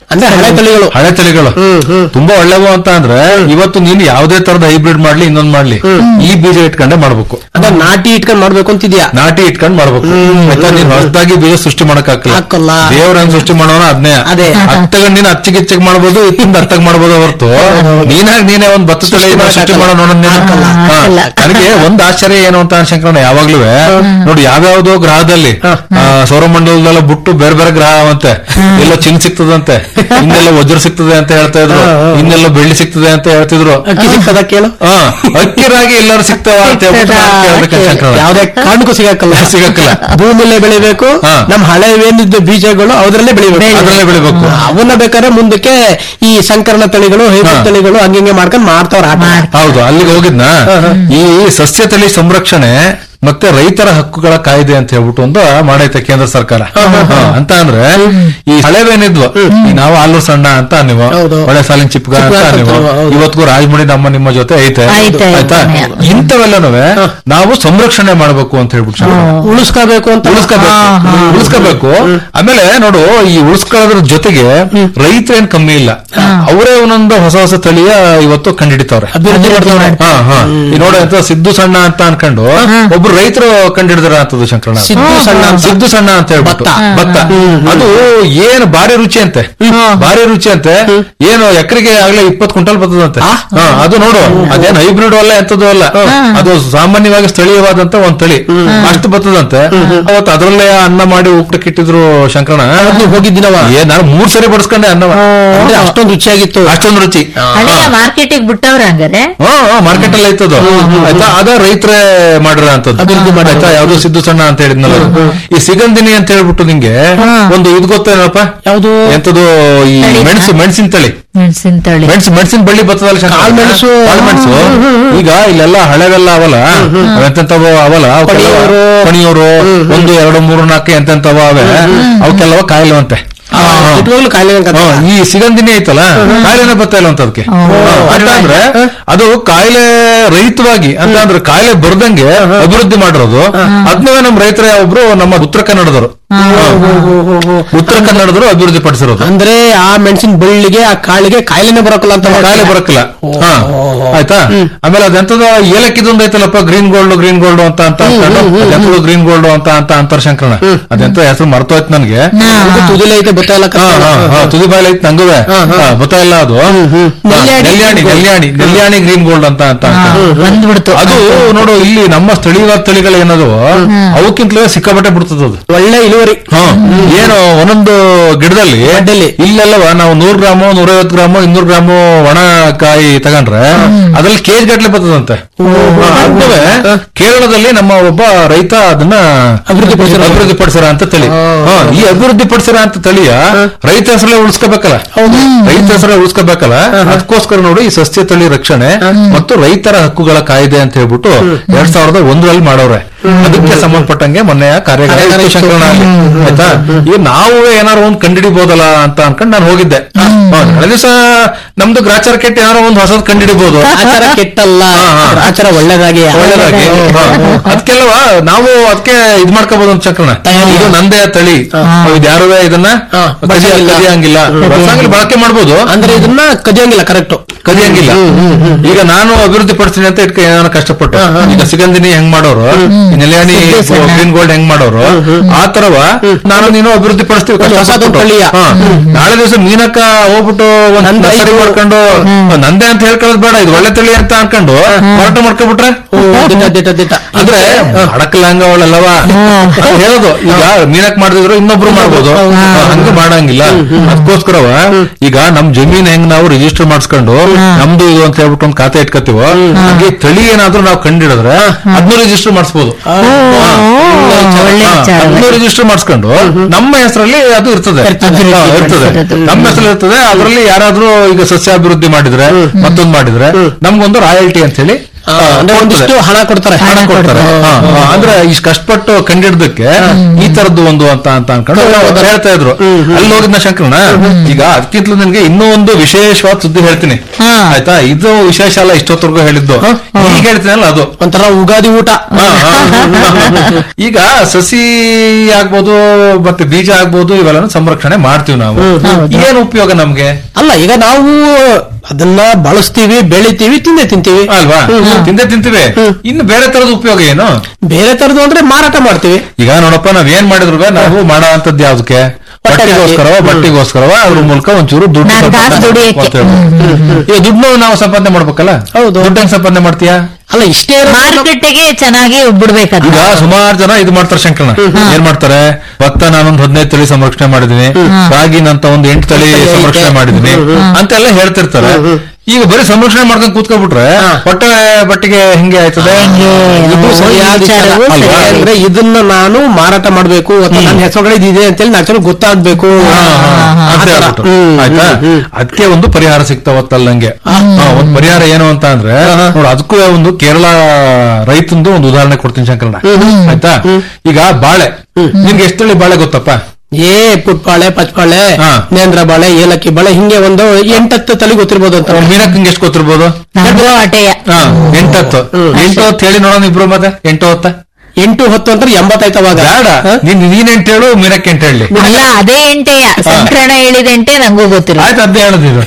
ಅಂದ್ರೆ ಹಳೆ ತಳಿಗಳು ಹಳೆ ತಳಿಗಳು ತುಂಬಾ ಒಳ್ಳೆವು ಅಂತ ಅಂದ್ರೆ ಇವತ್ತು ನೀನು ಯಾವುದೇ ತರದ ಹೈಬ್ರಿಡ್ ಮಾಡ್ಲಿ ಇನ್ನೊಂದ್ ಮಾಡ್ಲಿ ಈ ಬೀಜ ಇಟ್ಕೊಂಡೆ ಮಾಡ್ಬೇಕು ಅದ ನಾಟಿ ಇಟ್ಕೊಂಡ್ ಮಾಡ್ಬೇಕು ಅಂತಿದ್ಯಾ ನಾಟಿ ಇಟ್ಕೊಂಡ್ ಮಾಡ್ಬೇಕು ಆಯ್ತಾ ನೀನ್ ಹೊಸದಾಗಿ ಬೀಜ ಸೃಷ್ಟಿ ಮಾಡಕ್ ಹಾಕಲ್ಲ. ಹಾಕಲ್ಲ ದೇವ್ರನ್ನ ಸೃಷ್ಟಿ ಮಾಡೋಣ ಅದನ್ನೇ ಅದೇ. ಹತ್ತಗ ನೀನ್ ಅಚ್ಚಿಗಿಚ್ಚಿಗೆ ಮಾಡ್ಬೋದು ಇತ್ತಿಂದ ಅರ್ಥಗ್ ಮಾಡ್ಬೋದು ಹೊರತು ನೀನಾಗ್ ನೀನೇ ಒಂದ್ ಭತ್ತ ತಳಿ ಸೃಷ್ಟಿ ಮಾಡಕ್ ಸೃಷ್ಟಿ ಮಾಡೋ ನೋಡೋಣ ನೀನು. ಹಾಕಲ್ಲ. ಹಾ. ಹಾಕಲ್ಲ. ನನಗೆ ಒಂದ್ ಆಶ್ಚರ್ಯ ಏನು ಅಂತ ಶಂಕರಣ್ಣ ಯಾವಾಗ್ಲೂ ನೋಡಿ ಯಾವ್ಯಾವ್ದೋ ಗ್ರಹದಲ್ಲಿ ಆ, ಸೌರಮಂಡಲದೆಲ್ಲ ಬಿಟ್ಟು ಬೇರೆ ಬೇರೆ ಗ್ರಹ ಅವಂತೆ ಎಲ್ಲ ಚಿನ್ ಸಿಗ್ತದಂತೆ ಇನ್ನೆಲ್ಲ ವಜ್ರ ಸಿಗ್ತದೆ ಅಂತ ಹೇಳ್ತಾ ಇದ್ರು ಇನ್ನೆಲ್ಲ ಬೆಳ್ಳಿ ಸಿಗ್ತದೆ ಅಂತ ಹೇಳ್ತಿದ್ರು ಅಕ್ಕಿ ಸಿಕ್ಕದ ಕೇಳು ಹಾ ಅಕ್ಕಿರಾಗಿ ಎಲ್ಲರೂ ಸಿಗ್ತಾವ ಅಂತ ಹೇಳ್ಬಿಟ್ಟು ನಾನ್ ಕೇಳ್ಬೇಕಂತ ಶಂಕರಣ್ಣ. ಯಾವ್ದೇ ಕಾರಣಕ್ಕೂ ಸಿಗಕ್ಕಲ್ಲ ಸಿಗಕ್ಕಲ್ಲ. ಭೂಮಿಲೇ ಬೆಳಿಬೇಕು ಹಾ. ನಮ್ ಹಳೆವೇನಿದ್ದ ಬೀಜಗಳು ಅದ್ರಲ್ಲೇ ಬೆಳಿಬೇಕು ಅದ್ರಲ್ಲೇ ಬೆಳಿಬೇಕು ಅವನ್ನ ಬೇಕಾದ್ರೆ ಮುಂದಕ್ಕೆ ಈ ಸಂಕರಣ ತಳಿಗಳು ಹೈಬ್ರಿಡ್ ಹಾ. ತಳಿಗಳು ಹಂಗಿಂಗೆ ಮಾಡ್ಕೊಂಡ್ ಮಾಡ್ತಾವ್ರ ಆಟ ಹೌದು ಅಲ್ಲಿಗೆ ಹೋಗಿದ್ನ ಈ ಸಸ್ಯ ತಳಿ ಸಂರಕ್ಷಣೆ ಮತ್ತೆ ರೈತರ ಹಕ್ಕುಗಳ ಕಾಯ್ದೆ ಅಂತ ಹೇಳ್ಬಿಟ್ಟು ಒಂದು ಮಾಡೈತೆ ಕೇಂದ್ರ ಸರ್ಕಾರ ಹಾ, ಅಂತ ಅಂದ್ರೆ ಈ ಹಳೆವೇನಿದ್ವು ಈ ನಾವು ಆಲೂರು ಸಣ್ಣ ಅಂತ ನೀವು ಹೌದು. ಒಳ್ಳೆ ಸಾಲಿನ ಚಿಪ್ಗ ಅಂತ ಚಿಪ್ಗ ಅಂತ ನೀವು ಹೌದು. ಇವತ್ತಿಗೂ ರಾಜಮಣಿ ನಮ್ಮ ನಿಮ್ಮ ಜೊತೆ ಐತೆ ಐತೆ, ಆಯ್ತಾ ಐತೆ. ಇಂಥವೆಲ್ಲನೂ ನಾವು ಸಂರಕ್ಷಣೆ ಮಾಡಬೇಕು ಅಂತ ಹೇಳ್ಬಿಟ್ಟು ಶಂಕರ. ಉಳಿಸ್ಕೋಬೇಕು ಅಂತ ಉಳಿಸ್ಕೋಬೇಕು ಉಳಿಸ್ಕೋಬೇಕು ಆಮೇಲೆ ನೋಡು ಈ ಉಳಿಸ್ಕೊಳ್ಳೋದ್ರ ಜೊತೆಗೆ ರೈತರೇನ್ ಕಮ್ಮಿ ಇಲ್ಲ ಅವರೇ ಒಂದೊಂದು ಹೊಸ ಹೊಸ ತಳಿಯ ಇವತ್ತು ಕಂಡಿಡಿತವ್ರೆ ಅಭಿವೃದ್ಧಿ ಮಾಡ್ತಾವ್ರೆ ಹಾ ಹಾ ಈ ನೋಡಿ ಅಂತ ಸಿದ್ದು ಸಣ್ಣ ಅಂತ ಅನ್ಕೊಂಡು ಒಬ್ರು ರೈತರು ಕಂಡಿಡಿದಾರ ಅಂತದ್ದು ಶಂಕರಣ್ಣ ಸಿದ್ದು ಸಣ್ಣ ಅಂತ. ಸಿದ್ದು ಸಣ್ಣ ಅಂತ ಹೇಳ್ಬಿಟ್ಟು ಭತ್ತ. ಭತ್ತ ಅದು ಏನು ಭಾರಿ ರುಚಿ ಅಂತೆ ಭಾರಿ ರುಚಿ ಅಂತೆ ಏನು ಎಕರೆಗೆ ಆಗ್ಲೇ ಇಪ್ಪತ್ತು ಕ್ವಿಂಟಲ್ ಬರ್ತದಂತೆ ಹಾ, ಅದು ನೋಡು ಅದೇನು ಹೈಬ್ರಿಡ್ ಅಲ್ಲ ಎಂತದ್ದು ಅಲ್ಲ ಅದು ಸಾಮಾನ್ಯವಾಗಿ ಸ್ಥಳೀಯವಾದಂತ ಒಂದ್ ತಳಿ ಅಷ್ಟು ಬರ್ತದಂತೆ ಅವತ್ತು ಅದ್ರಲ್ಲೇ ಅನ್ನ ಮಾಡಿ ಊಟಕ್ಕೆ ಇಟ್ಟಿದ್ರು ಶಂಕರಣ್ಣ ನೀವು ಹೋಗಿದ್ದೀನವ ಏ ನಾನು ಮೂರ್ ಸರಿ ಬಡಿಸ್ಕೊಂಡೆ ಅನ್ನವ ಅಂದ್ರೆ ಅಷ್ಟೊಂದು ರುಚಿಯಾಗಿತ್ತು ಅಷ್ಟೊಂದು ರುಚಿ ಹಳೆಯ ಮಾರ್ಕೆಟಿಗೆ ಬಿಟ್ಟವ್ರ ಹಂಗಾರೆ ಮಾರ್ಕೆಟ್ ಅಲ್ಲಿ ಐತದು ಆಯ್ತಾ ಅದ ರೈತರೇ ಮಾಡಿರೋ ಅಂತದ್ದು ಆಯ್ತಾ ಯಾವ್ದು ಸಿದ್ದು ಸಣ್ಣ ಅಂತ ಹೇಳಿದ್ನಲ್ಲ ಈ ಸಿಗಂದಿನಿ ಅಂತ ಹೇಳ್ಬಿಟ್ಟು ನಿಂಗೆ ಒಂದು ಇದು ಗೊತ್ತೇನಪ್ಪ ಯಾವ್ದು ಎಂತದು ಈ ಮೆಣಸು ಮೆಣಸಿನ ತಳಿ ಮೆಣಸಿನ ತಳಿ ಮೆಣಸು ಮೆಣಸಿನ ಬಳ್ಳಿ ಬರ್ತದಲ್ಲ ಶಂಕರ? ಕಾಳ್ಮೆಣಸು. ಕಾಳ್ಮೆಣಸು ಈಗ ಇಲ್ಲೆಲ್ಲ ಹಳೆವೆಲ್ಲ ಅವಲ್ಲ ಎಂತೆಂತವ ಅವಲ್ಲ ಅವಕ್ಕೆಲ್ಲ ಪಣಿಯೂರು. ಪಣಿಯೂರು ಒಂದು ಎರಡು ಮೂರು ನಾಲ್ಕು ಎಂತೆಂತವ ಅವೆ ಅವಕ್ಕೆಲ್ಲವ ಕಾಯಿಲವಂತೆ ಇಟ್ವಾಗ್ಲೂ ಕಾಯಿಲೆ ಹಾ, ಈ ಸಿಗಂದಿನಿ ಐತಲ್ಲ ಕಾಯಿಲೆನೇ ಬರ್ತಾ ಇಲ್ಲ ಅಂತ ಅದಕ್ಕೆ ಅಂತ ಅಂದ್ರೆ ಅದು ಕಾಯಿಲೆ ರಹಿತವಾಗಿ ಅಂತ ಅಂದ್ರೆ ಕಾಯಿಲೆ ಬರ್ದಂಗೆ ಅಭಿವೃದ್ಧಿ ಮಾಡಿರೋದು ಅದನ್ನೇ ನಮ್ಮ ರೈತರ ಒಬ್ರು ನಮ್ಮ ಉತ್ತರ ಕನ್ನಡದವರು ಉತ್ತರ ಕನ್ನಡದವರು ಅಭಿವೃದ್ಧಿ ಪಡಿಸಿರೋದು ಅಂದ್ರೆ ಆ ಮೆಣಸಿನ ಬಳ್ಳಿಗೆ ಆ ಕಾಳಿಗೆ ಕಾಯಿಲೆನೆ ಬರೋಕಲ್ಲ ಅಂತ ಕಾಯಿಲೆ ಬರಕ್ಕಿಲ್ಲ ಹಾ ಆಯ್ತಾ ಆಮೇಲೆ ಅದೆಂತದ ಏಲಕ್ಕಿದೊಂದು ಐತಲ್ಲಪ್ಪ ಗ್ರೀನ್ ಗೋಲ್ಡ್ ಗ್ರೀನ್ ಗೋಲ್ಡ್ ಅಂತ ಅಂತ ಅದೆಂತದು ಗ್ರೀನ್ ಗೋಲ್ಡ್ ಅಂತ ಅಂತ ಅಂತಾರ ಶಂಕರಣ ಅದೆಂತ ಹೆಸರು ಮರ್ತೋಯ್ತು ನನ್ಗೆ ಇದು ತುದಿಲೆ ಐತೆ ಗೊತ್ತಾಗಲ್ಲ ಹಾ, ಹಾ, ಹಾ, ತುದಿ ಬಾಯಿಲ್ ಐತ್ ನಂಗುವೆ ಹಾ, ಗೊತ್ತಾಯಿಲ್ಲ ಅದು ಹಾ, ನೆಲ್ಯಾಣಿ ನೆಲ್ಯಾಣಿ ನೆಲ್ಯಾಣಿ ನೆಲ್ಯಾಣಿ ಗ್ರೀನ್ ಗೋಲ್ಡ್ ಅಂತ ಅಂತ ಅಂತ. ಬಂದ್ಬಿಡ್ತು ಅದು ನೋಡು ಇಲ್ಲಿ ನಮ್ಮ ಸ್ಥಳೀಯವಾದ ತಳಿಗಳು ಏನದು ಅವಕ್ಕಿಂತಲೇ ಸಿಕ್ಕಾಪಟ್ಟೆ ಬಿಡ್ತದ ಅದು ಒಳ್ಳೆ ಇಳುವರಿ ಹಾ, ಏನು ಒಂದೊಂದು ಗಿಡದಲ್ಲಿ ಬಡ್ಡೆಲಿ. ಇಲ್ಲೆಲ್ಲವ ನಾವು ನೂರ್ ಗ್ರಾಮು ನೂರೈವತ್ತು ಗ್ರಾಮು ಇನ್ನೂರು ಗ್ರಾಮು ಒಣ ಕಾಯಿ ತಗೊಂಡ್ರೆ ಅದ್ರಲ್ಲಿ ಕೇಜ್ ಗಟ್ಲೆ ಬರ್ತದಂತೆ ಹಾ, ಅದ್ನವೇ ಕೇರಳದಲ್ಲಿ ನಮ್ಮ ಒಬ್ಬ ರೈತ ಅದನ್ನ ಅಭಿವೃದ್ಧಿ ಪಡಿಸಿರೋ- ಅಭಿವೃದ್ಧಿ ಪಡಿಸಿರ ಅಂತ ತಳಿ ಹಾ, ಈ ಅಭಿವೃದ್ಧಿ ಪಡಿಸಿರ ಅಂತ ತಳಿಯ ರೈತ ಹೆಸರಲ್ಲೇ ಉಳಿಸ್ಕೋಬೇಕಲ್ಲ ರೈತ ಹೆಸರೇ ಉಳಿಸ್ಕೋಬೇಕಲ್ಲ ಅದಕ್ಕೋಸ್ಕರ ನೋಡಿ ಈ ಸಸ್ಯ ತಳಿ ರಕ್ಷಣೆ ಮತ್ತು ರೈತರ ಹಕ್ಕುಗಳ ಕಾಯ್ದೆ ಅಂತ ಹೇಳ್ಬಿಟ್ಟು ಎರಡ್ ಸಾವಿರದ ಒಂದರಲ್ಲಿ ಮಾಡವ್ರೆ ಅದಕ್ಕೆ ಸಂಬಂಧಪಟ್ಟಂಗೆ ಮೊನ್ನೆಯ ಕಾರ್ಯಾಗಾರ ಇತ್ತು ಶಂಕರನಲ್ಲಿ ಆಯ್ತಾ ಈಗ ನಾವು ಏನಾರು ಒಂದ್ ಕಂಡಿಡಿಬಹುದಲ್ಲ ಅಂತ ಅನ್ಕೊಂಡ್ ನಾನು ಹೋಗಿದ್ದೆ ಹಾ, ಕಳೆದ ದಿವಸ ನಮ್ದು ಗ್ರಾಚಾರ ಕೆಟ್ಟ ಏನಾರು ಒಂದ್ ಹೊಸದ್ ಕಂಡಿಡಿಬಹುದು ಆಚಾರ ಕೆಟ್ಟಲ್ಲ ಹಾ, ಹಾ. ಆಚಾರ ಒಳ್ಳೇದಾಗಿ ಒಳ್ಳೇದಾಗಿ ಅದಕ್ಕೆಲ್ಲವ ನಾವು ಅದಕ್ಕೆ ಇದ್ ಮಾಡ್ಕೋಬಹುದು ಅಂತ ಚಕ್ರನ ಇದು ನಂದೇ ತಳಿ ಇದು ಯಾರು ಇದನ್ನ ಹಾ, ಕದಿಯ- ಬಳಸಂಗಿಲ್ಲ. ಕದಿಯಂಗಿಲ್ಲ ಬಳಸಂಗಿಲ್ಲ ಬಳಕೆ ಮಾಡ್ಬೋದು ಅಂದ್ರೆ ಇದನ್ನ ಕದಿಯಂಗಿಲ್ಲ ಕರೆಕ್ಟ್ ಕದಿಯಂಗಿಲ್ಲ ಈಗ ನಾನು ಅಭಿವೃದ್ಧಿ ಪಡಿಸ್ತೀನಿ ಅಂತ ಇಟ್ಕ ಏನಾರ ಕಷ್ಟಪಟ್ಟು ಈಗ ಸಿಗಂದಿನಿ ಹೆಂಗ್ ಮಾಡೋರು ಈ ನೆಲ್ಯಾಣಿ ಗ್ರೀನ್ ಗೋಲ್ಡ್ ಹೆಂಗ್ ಮಾಡೋರು ಆ ತರವ ನಾನು ನೀನು ಅಭಿವೃದ್ಧಿ ಪಡಿಸ್ತೀವಿ ಒಂದು ಹೊಸದೊಂದು ಕಷ್ಟಪಟ್ಟು. ತಳಿಯ. ಹಾ. ನಾಳೆ ದಿವಸ ಮೀನಕ್ಕ ಹೋಗ್ಬಿಟ್ಟು ಒಂದ್ ನಂದೇ ನರ್ಸರಿ ಇದು. ಮಾಡ್ಕೊಂಡು ನಂದೇ ಅಂತ ಹೇಳ್ಕೊಳ್ಳೋದು ಬೇಡ ಇದು ಒಳ್ಳೆ ತಳಿ ಅಂತ ಅನ್ಕೊಂಡು ಮಾರಾಟ ಮಾಡ್ಕೊಬಿಟ್ರೆ ದಿಟ ದಿಟ ದಿಟ ಅಂದ್ರೆ ಅಡಕಲಂಗ ಅವಳೆಲ್ಲವ ಹೇಳೋದು ಈಗ ಮೀನಕ್ ಮಾಡಿದ್ರು ಇನ್ನೊಬ್ರು ಮಾಡ್ಬೋದು ಹಂಗ ಮಾಡಂಗಿಲ್ಲ ಅದಕ್ಕೋಸ್ಕರವ ಈಗ ನಮ್ ಜಮೀನ್ ಹೆಂಗ್ ನಾವು ರಿಜಿಸ್ಟರ್ ಮಾಡಿಸ್ಕೊಂಡು ನಮ್ದು ಇದು ಅಂತ ಹೇಳ್ಬಿಟ್ಟು ಒಂದ್ ಖಾತೆ ಇಟ್ಕೋತೀವೋ ಹಾಗೆ ತಳಿ ಏನಾದ್ರೂ ನಾವು ಕಂಡಿಡಿದ್ರೆ ಅದನ್ನು ರಿಜಿಸ್ಟರ್ ಮಾಡಿಸ್ಬೋದು ಒಳ್ಳೆ ವಿಚಾರ ಅದನ್ನು ರಿಜಿಸ್ಟರ್ ಮಾಡಿಸ್ಕೊಂಡು ನಮ್ಮ ಹೆಸರಲ್ಲಿ ಅದು ಇರ್ತದೆ ಹಾ, ಇರ್ತದೆ ನಮ್ಮ ಹೆಸರಲ್ಲಿ ಇರ್ತದೆ ಅದರಲ್ಲಿ ಯಾರಾದ್ರೂ ಈಗ ಸಸ್ಯಾಭಿವೃದ್ಧಿ ಮಾಡಿದ್ರೆ ಮತ್ತೊಂದು ಮಾಡಿದ್ರೆ ನಮ್ಗೊಂದು ರಾಯಲ್ಟಿ ಅಂತ ಹೇಳಿ ಆ, ಅಂದ್ರೆ ಒಂದಿಷ್ಟು ಹಣ ಕೊಡ್ತಾರೆ ಹಣ ಕೊಡ್ತಾರೆ ಹಾ, ಹಾ. ಅಂದ್ರೆ ಇಷ್ಟು ಕಷ್ಟಪಟ್ಟು ಕಂಡಿಡ್ದಕ್ಕೆ ಈ ತರದ್ದು ಒಂದು ಅಂತ ಅಂತ ಅನ್ಕೊಂಡು ಅವ್ರು ಹೇಳ್ತಾ ಇದ್ರು ಅಲ್ಲಿ ಹೋಗಿದ್ನ ಶಂಕರಣ ಈಗ ಅದಕ್ಕಿಂತಲೂ ನನಗೆ ಇನ್ನೂ ಒಂದು ವಿಶೇಷವಾದ ಸುದ್ದಿ ಹೇಳ್ತೀನಿ ಹಾ. ಆಯ್ತಾ ಇದು ವಿಶೇಷ ಅಲ್ಲ ಇಷ್ಟೊತ್ತವರೆಗೂ ಹೇಳಿದ್ದು ಈಗ ಹೇಳ್ತೀನಲ್ಲ ಅದು ಒಂಥರ ಉಗಾದಿ ಊಟ ಹಾ, ಹಾ, ಹಾ. ಈಗ ಸಸಿ ಆಗ್ಬೋದು ಮತ್ತೆ ಬೀಜ ಆಗ್ಬೋದು ಇವೆಲ್ಲ ಸಂರಕ್ಷಣೆ ಮಾಡ್ತೀವಿ ನಾವು ಏನ್ ಉಪಯೋಗ ನಮ್ಗೆ ಅಲ್ಲ ಈಗ ನಾವು ಅದನ್ನ ಬಳಸ್ತೀವಿ ಬೆಳಿತೀವಿ ತಿಂದೆ ತಿಂತೀವಿ ಅಲ್ವಾ ತಿಂದೆ ತಿಂತೀವಿ ಇನ್ನು ಬೇರೆ ತರದ ಉಪಯೋಗ ಏನು ಬೇರೆ ತರದ್ದು ಅಂದ್ರೆ ಮಾರಾಟ ಮಾಡ್ತೀವಿ ಈಗ ನೋಡಪ್ಪ ನಾವ್ ಏನ್ ಮಾಡಿದ್ರು ನಾವು ಮಾಡೋ ಅಂತದ್ದು ಯಾವ್ದಕ್ಕೆ ಬಟ್ಟೆಗೋಸ್ಕರವ ಬಟ್ಟೆಗೋಸ್ಕರವ ಅದ್ರ ಮೂಲಕ ಒಂಚೂರು ದುಡ್ಡು ನಾಲ್ಕು ಕಾಸು ಸಂಪಾದನೆ ದುಡಿಯಕ್ಕೆ. ಅಂತ ಹೇಳ್ಬೋದು. ಈಗ ದುಡ್ಡು ನಾವು ಸಂಪಾದನೆ ಮಾಡ್ಬೇಕಲ್ಲ ಹೌದು. ದುಡ್ಡು ಹೆಂಗ್ ಸಂಪಾದನೆ ಮಾಡ್ತೀಯಾ ಅಲ್ಲ ಇಷ್ಟೇ ಇರೋದು ನಮ್ಮ- ಮಾರುಕಟ್ಟೆಗೆ ಚೆನ್ನಾಗಿ ಬಿಡ್ಬೇಕದ ಈಗ ಸುಮಾರು ಜನ ಇದು ಮಾಡ್ತಾರೆ ಶಂಕರಣ ಏನ್ ಮಾಡ್ತಾರೆ ಭತ್ತ ನಾನೊಂದು ಹದಿನೈದು ತಳಿ ಸಂರಕ್ಷಣೆ ಮಾಡಿದೀನಿ ರಾಗಿನಂತ ಒಂದು ಎಂಟು ತಳಿ ತಳಿ ಐತೆ. ಸಂರಕ್ಷಣೆ ಮಾಡಿದೀನಿ ಅಂತೆಲ್ಲ ಹೇಳ್ತಿರ್ತಾರೆ ಈಗ ಬರೀ ಸಂರಕ್ಷಣೆ ಮಾಡ್ಕೊಂಡು ಕೂತ್ಕೊಂಡ್ಬಿಟ್ರೆ ಹೊಟ್ಟೆ ಬಟ್ಟೆಗೆ ಹಿಂಗೆ ಆಯ್ತದೆ ಇದು ಸರಿಯಾದ ವಿಚಾರ. ವಿಚಾರವೂ ಅಲ್ವಾ? ಸರಿ. ಅಂದ್ರೆ ಇದನ್ನ ನಾನು ಮಾರಾಟ ಮಾಡ್ಬೇಕು ಅಥವಾ ನನ್ನ ಹೆಸರುಗಡೆ ಇದಿದೆ ಅಂತೇಳಿ ನಾಲ್ಕು ಜನ ಗೊತ್ತಾಗ್ಬೇಕು ಹಾ, ಹಾ, ಹಾ, ಆ ಅಂತ ಥರ. ಹೇಳ್ಬಿಟ್ಟು. ಹ್ಮ್, ಆಯ್ತಾ ಹ್ಮ್, ಹ್ಮ್. ಅದಕ್ಕೆ ಒಂದು ಪರಿಹಾರ ಸಿಗ್ತಾವತ್ತಲ್ಲ ನಂಗೆ ಒಂದ್ ಪರಿಹಾರ ಏನು ಅಂತ ಅಂದ್ರೆ ನೋಡು ಅದಕ್ಕೂ ಒಂದು ಕೇರಳ ರೈತಂದು ಒಂದು ಉದಾಹರಣೆ ಕೊಡ್ತೀನಿ ಶಂಕರಣ್ಣ ಆಯ್ತಾ ಈಗ ಬಾಳೆ ನಿಮ್ಗೆ ಎಷ್ಟು ತಳಿ ಬಾಳೆ ಗೊತ್ತಪ್ಪ ಏ ಪುಟ್ಬಾಳೆ ಪಚ್ಬಾಳೆ ಹಾ. ನೇಂದ್ರ ಬಾಳೆ ಏಲಕ್ಕಿ ಬಾಳೆ ಹಿಂಗೆ ಒಂದು ಎಂಟತ್ತು ತಲೆ ಗೊತ್ತಿರ್ಬೋದು ಅಂತ ಮೀನಕ್ ಎಷ್ಟು ಗೊತ್ತಿರ್ಬೋದು ನಮ್ದು ಆಟೆಯ ಹಾ ಎಂಟತ್ತು ಎಂಟು ಹೊತ್ತು ಹೇಳಿ ನೋಡೋಣ ಇಬ್ರು ಮತ್ತೆ ಎಂಟು ಹೊತ್ತ ಎಂಟು ಹತ್ತು ಅಂದ್ರೆ ಎಂಬತ್ತಾಯ್ತವಾಗ ಬೇಡ ನೀನ್ ನೀನ್ ಎಂಟು ಹೇಳು ಮೀನಕ್ ಎಂಟು ಹೇಳಿ ಅಲ್ಲ ಅದೇ ಎಂಟೆಯ ಸಂಕ್ರಣ ಹೇಳಿದ ಎಂಟೆ ನಂಗೂ ಗೊತ್ತಿಲ್ಲ ಆಯ್ತು ಅದೇ ಹೇಳೋದಿದು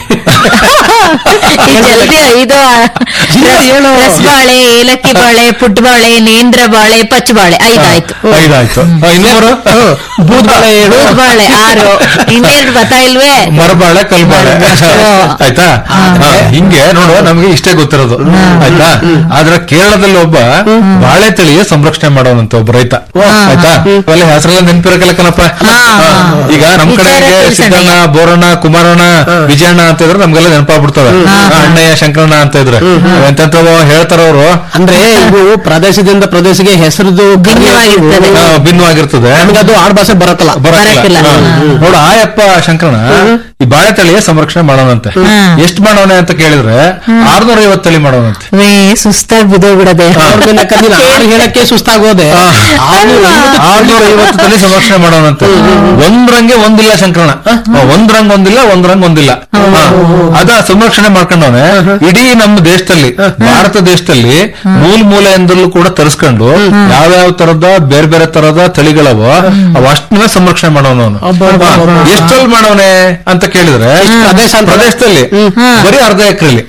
ಈ ಜಲ್ದಿ ಐದು ಇಲ್ಲ, ಹೇಳು. ರಸಬಾಳೆ ಏಲಕ್ಕಿ ಬಾಳೆ ಪುಟ್ಬಾಳೆ ನೇಂದ್ರ ಬಾಳೆ ಪಚ್ಚಬಾಳೆ ಐದಾಯ್ತು ಐದಾಯ್ತು ಹಾ, ಇನ್ನೂರು ಬೂದ್ಬಾಳೆ ಏಳು ಬಾಳೆ ಆರು ಇನ್ನೆರಡು ಬತ್ತಾ ಇಲ್ವೇ ಮರಬಾಳೆ ಕಲ್ಬಾಳೆ ಆಯ್ತಾ ಹಾ, ಹಿಂಗೆ ನೋಡು ನಮ್ಗೆ ಇಷ್ಟೇ ಗೊತ್ತಿರೋದು ಆಯ್ತಾ ಆದ್ರೆ ಕೇರಳದಲ್ಲಿ ಒಬ್ಬ ಬಾಳೆ ತಳಿಯ ಸಂರಕ್ಷಣೆ ಮಾಡೋನಂತೆ ಒಬ್ಬ ರೈತ ಆಯ್ತಾ ಅವೆಲ್ಲ ಹೆಸರೆಲ್ಲ ನೆನಪಿರಕಲ್ಲ ಕಣಪ್ಪ ಹಾ. ಈಗ ನಮ್ ಕಡೆ ವಿಚಾರ ಹೀಗೆ ತಿಳ್ಸಣೆ. ಸಿದ್ದಣ್ಣ ಬೋರಣ್ಣ ಕುಮಾರಣ್ಣ ವಿಜಯಣ್ಣ ಅಂತ ಇದ್ರೆ ನಮ್ಗೆಲ್ಲ ನೆನಪಾಗ್ಬಿಡ್ತವೆ ಅಣ್ಣಯ್ಯ ಶಂಕರಣ್ಣ ಅಂತ ಇದ್ರೆ ಎಂತೆಂತವೋ ಹೇಳ್ತಾರ ಅವರು ಅಂದ್ರೆ ಇವು ಪ್ರದೇಶದಿಂದ ಪ್ರದೇಶಕ್ಕೆ ಹೆಸರದು ಭಿನ್ನವಾಗಿರ್ತದೆ. ಭಿನ್ನವಾಗಿರ್ತದೆ ನಮ್ಗದು ಆಡ್ ಭಾಷೆ ಬರತ್ತಲ್ಲ ಬರಕ್ಕಿಲ್ಲ ಬರಕ್ಕಿಲ್ಲ. ಹಾ. ನೋಡು ಆಯಪ್ಪ ಶಂಕರಣ ಈ ಬಾಳೆ ತಳಿಯ ಸಂರಕ್ಷಣೆ ಮಾಡೋಣಂತೆ ಎಷ್ಟ್ ಮಾಡೋಣ ಅಂತ ಕೇಳಿದ್ರೆ ಆರ್ನೂರ ಐವತ್ತು ತಳಿ ಮಾಡೋಣಂತೆ ವೇ ಸುಸ್ತಾಗಿ ಬಿದೋಗ್ಬಿಡದೆ ಅವ್ರನ್ನ ಕದ್ದಿನ ಆರು ಹೇಳಕ್ಕೆ ಸುಸ್ತಾಗೋದೆ ಆರ್ನೂರ ಐವತ್ತು ಆರ್ನೂರ ಐವತ್ತು ತಳಿ ಸಂರಕ್ಷಣೆ ಮಾಡೋಣಂತೆ ಒಂದ್ರಂಗೆ ಒಂದಿಲ್ಲ ಶಂಕರಣ ಒಂದ್ರಂಗ್ ಒಂದಿಲ್ಲ ಒಂದ್ರಂಗ್ ಒಂದಿಲ್ಲ ಹಾ. ಅದ ಸಂರಕ್ಷಣೆ ಮಾಡ್ಕೊಂಡವನೆ ಇಡೀ ನಮ್ಮ ದೇಶದಲ್ಲಿ ಭಾರತ ದೇಶದಲ್ಲಿ ಮೂಲ ಮೂಲೆಯಿಂದಲೂ ಕೂಡ ತರಿಸ್ಕೊಂಡು ಯಾವ್ಯಾವ ತರದ ಬೇರೆ ಬೇರೆ ತರದ ತಳಿಗಳವೋ ಅವ್ ಅಷ್ಟನ್ನ ಸಂರಕ್ಷಣೆ ಮಾಡೋನು ಎಷ್ಟಲ್ಲಿ ಮಾಡವನೆ ಅಂತ ಕೇಳಿದ್ರೆ ಪ್ರದೇಶ ಅಂತ? ಪ್ರದೇಶದಲ್ಲಿ ಬರೀ ಅರ್ಧ ಎಕರೆಲಿ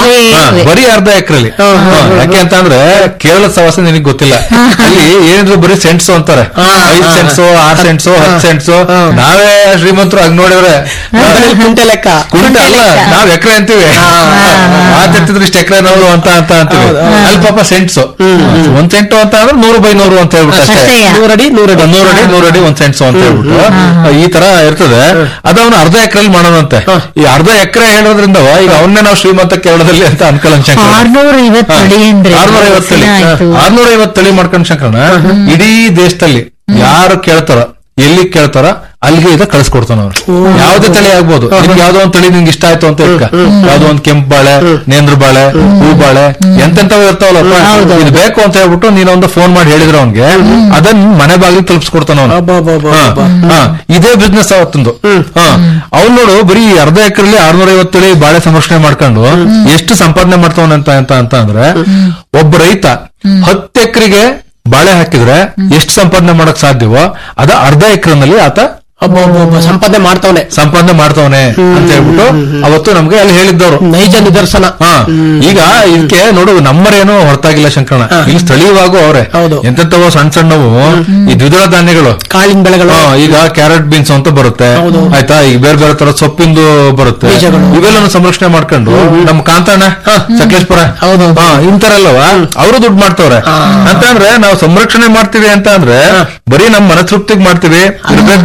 ಬರೀ ಅರ್ಧ ಎಕರೆಲಿ ಯಾಕೆ ಅಂತ ಅಂದ್ರೆ ಕೇರಳ ಸವಾಸ ನಿನಗೆ ಗೊತ್ತಿಲ್ಲ ಅಲ್ಲಿ ಏನಿದ್ರು ಬರೀ ಸೆಂಟ್ಸ್ ಅಂತಾರೆ ಐದ್ ಸೆಂಟ್ಸ್ ಆರ್ ಸೆಂಟ್ಸ್ ಹತ್ತು ಸೆಂಟ್ಸ್ ನಾವೇ ಶ್ರೀಮಂತರು ಹಂಗ್ ನೋಡಿದ್ರೆ ಅದ್ರಲ್ಲಿ ಕುಂಟೆ ಲೆಕ್ಕ ಕುಂಟೆ ಅಲ್ಲ ನಾವ್ ಎಕರೆ ಅಂತೀವಿ ಮಾತಾಡ್ತಿದ್ರೆ ಇಷ್ಟ ಎಕರೆ ನಾವು ಅಂತ ಅಂತ ಅಂತೀವಿ ಅಲ್ಲಿ ಪಾಪ ಸೆಂಟ್ಸ್ ಒಂದ್ ಸೆಂಟು ಅಂತ ಅಂದ್ರೆ ನೂರು ಬೈ ನೂರು ಅಂತ ಹೇಳ್ಬಿಟ್ಟು ಅಷ್ಟೇ ಅಷ್ಟೇಯ. ನೂರಡಿ ನೂರಡಿ ನೂರಡಿ ನೂರಡಿ ಒಂದ್ ಸೆಂಟ್ಸ್ ಅಂತ ಹೇಳ್ಬಿಟ್ಟು ಈ ತರ ಇರ್ತದೆ ಅದು ಅವನು ಅರ್ಧ ಎಕರೆಲಿ ಮಾಡೋಣಂತೆ ಈ ಅರ್ಧ ಎಕರೆ ಹೇಳೋದ್ರಿಂದ ಈಗ ಅವನ್ನೇ ನಾವು ಶ್ರೀಮಂತ ಕೇರಳದಲ್ಲಿ ಅಂತ ಅನ್ಕೊಳ್ಳೋಣ ಶಂಕರ ಆರ್ನೂರ ಐವತ್ತು ತಳಿ ಅಂದ್ರೆ ಆರ್ನೂರ ಐವತ್ತು ತಳಿ ಆಯ್ತು ಆರ್ನೂರ ಐವತ್ತು ತಳಿ ಮಾಡ್ಕೊಂಡ್ ಶಂಕರಣ ಇಡೀ ದೇಶದಲ್ಲಿ ಯಾರು ಕೇಳ್ತಾರ ಎಲ್ಲಿ ಕೇಳ್ತಾರ ಅಲ್ಲಿಗೆ ಇದ ಕಳಿಸ್ಕೊಡ್ತಾನ ಅವ್ರು ಯಾವ್ದೇ ತಳಿ ಆಗ್ಬೋದು ನಿಮ್ಗೆ ಯಾವ್ದೋ ಒಂದ್ ತಳಿ ನಿಮ್ಗೆ ಇಷ್ಟ ಆಯ್ತು ಅಂತ ಇಟ್ಕ ಯಾವ್ದೋ ಒಂದ್ ಕೆಂಪು ಬಾಳೆ ನೇಂದ್ರ ಬಾಳೆ ಹೂ ಬಾಳೆ ಎಂತೆಂತವ್ ಇರ್ತಾವಲ್ಲಪ್ಪ ಇದು ಬೇಕು ಅಂತ ಹೇಳ್ಬಿಟ್ಟು ನೀನೊಂದು ಫೋನ್ ಮಾಡಿ ಹೇಳಿದ್ರೆ ಅವ್ನ್ಗೆ ಅದನ್ನ ಮನೆ ಬಾಗಿಲು ತಲುಪಿಸ್ಕೊಡ್ತಾನ ಅವ್ನು ಅಬ್ಬಬ್ಬಬ್ಬ. ಹಾ, ಹಾ. ಇದೇ ಬಿಸ್ನೆಸ್ ಅವತ್ತೊಂದು ಅವ್ನು ನೋಡು ಬರೀ ಅರ್ಧ ಎಕರೆಲಿ ಆರ್ನೂರ ಐವತ್ತು ತಳಿ ಬಾಳೆ ಸಂರಕ್ಷಣೆ ಮಾಡ್ಕೊಂಡು ಎಷ್ಟು ಸಂಪಾದನೆ ಮಾಡ್ತಾವನೆ ಅಂತ ಅಂತ ಅಂತ ಅಂದ್ರೆ ಒಬ್ಬ ರೈತ ಹತ್ತು ಎಕರೆಗೆ ಬಾಳೆ ಹಾಕಿದ್ರೆ ಎಷ್ಟು ಸಂಪಾದನೆ ಮಾಡಕ್ ಸಾಧ್ಯವೋ ಅದ ಅರ್ಧ ಎಕರೆನಲ್ಲಿ ಆತ ಅಬ್ಬಬ್ಬಬ್ಬ, ಸಂಪಾದನೆ ಮಾಡ್ತಾವನೆ ಸಂಪಾದನೆ ಮಾಡ್ತಾವನೆ ಅಂತ ಹೇಳ್ಬಿಟ್ಟು ಅವತ್ತು ನಮ್ಗೆ ಅಲ್ಲಿ ಹೇಳಿದ್ದವ್ರು ನೈಜ ನಿದರ್ಶನ ಹಾ ಈಗ ಇದಕ್ಕೆ ನೋಡು ನಮ್ಮರೇನು ಹೊರತಾಗಿಲ್ಲ ಶಂಕರಣ ಇಲ್ಲಿ ಸ್ಥಳೀಯವಾಗೂ ಅವ್ರೆ ಹೌದು. ಎಂತೆಂತವೋ ಸಣ್ಣ ಸಣ್ಣವು ಈ ದ್ವಿದಳ ಧಾನ್ಯಗಳು ಕಾಳಿನ ಬೆಳೆಗಳು ಹಾ, ಈಗ ಕ್ಯಾರೆಟ್ ಬೀನ್ಸ್ ಅಂತ ಬರುತ್ತೆ ಆಯ್ತಾ ಈಗ ಬೇರೆ ಬೇರೆ ತರ ಸೊಪ್ಪಿಂದು ಬರುತ್ತೆ ಬೀಜಗಳು. ಇವೆಲ್ಲನು ಸಂರಕ್ಷಣೆ ಮಾಡ್ಕೊಂಡು ನಮ್ಮ ಕಾಂತಣ್ಣ ಸಕಲೇಶ್ಪುರ ಹೌದು. ಹಾ ಇಂತರಲ್ಲವ ಅವರು ದುಡ್ಡು ಮಾಡ್ತವ್ರೆ ಅಂತಂದ್ರೆ ನಾವು ಸಂರಕ್ಷಣೆ ಮಾಡ್ತೀವಿ ಅಂತ ಅಂದ್ರೆ ಬರೀ ನಮ್ಮ ಮನತೃಪ್ತಿಗೆ ಮಾಡ್ತೀವಿ ಇರ್ಬೇಕು ಅಂತ ಮಾಡ್ತೀವಿ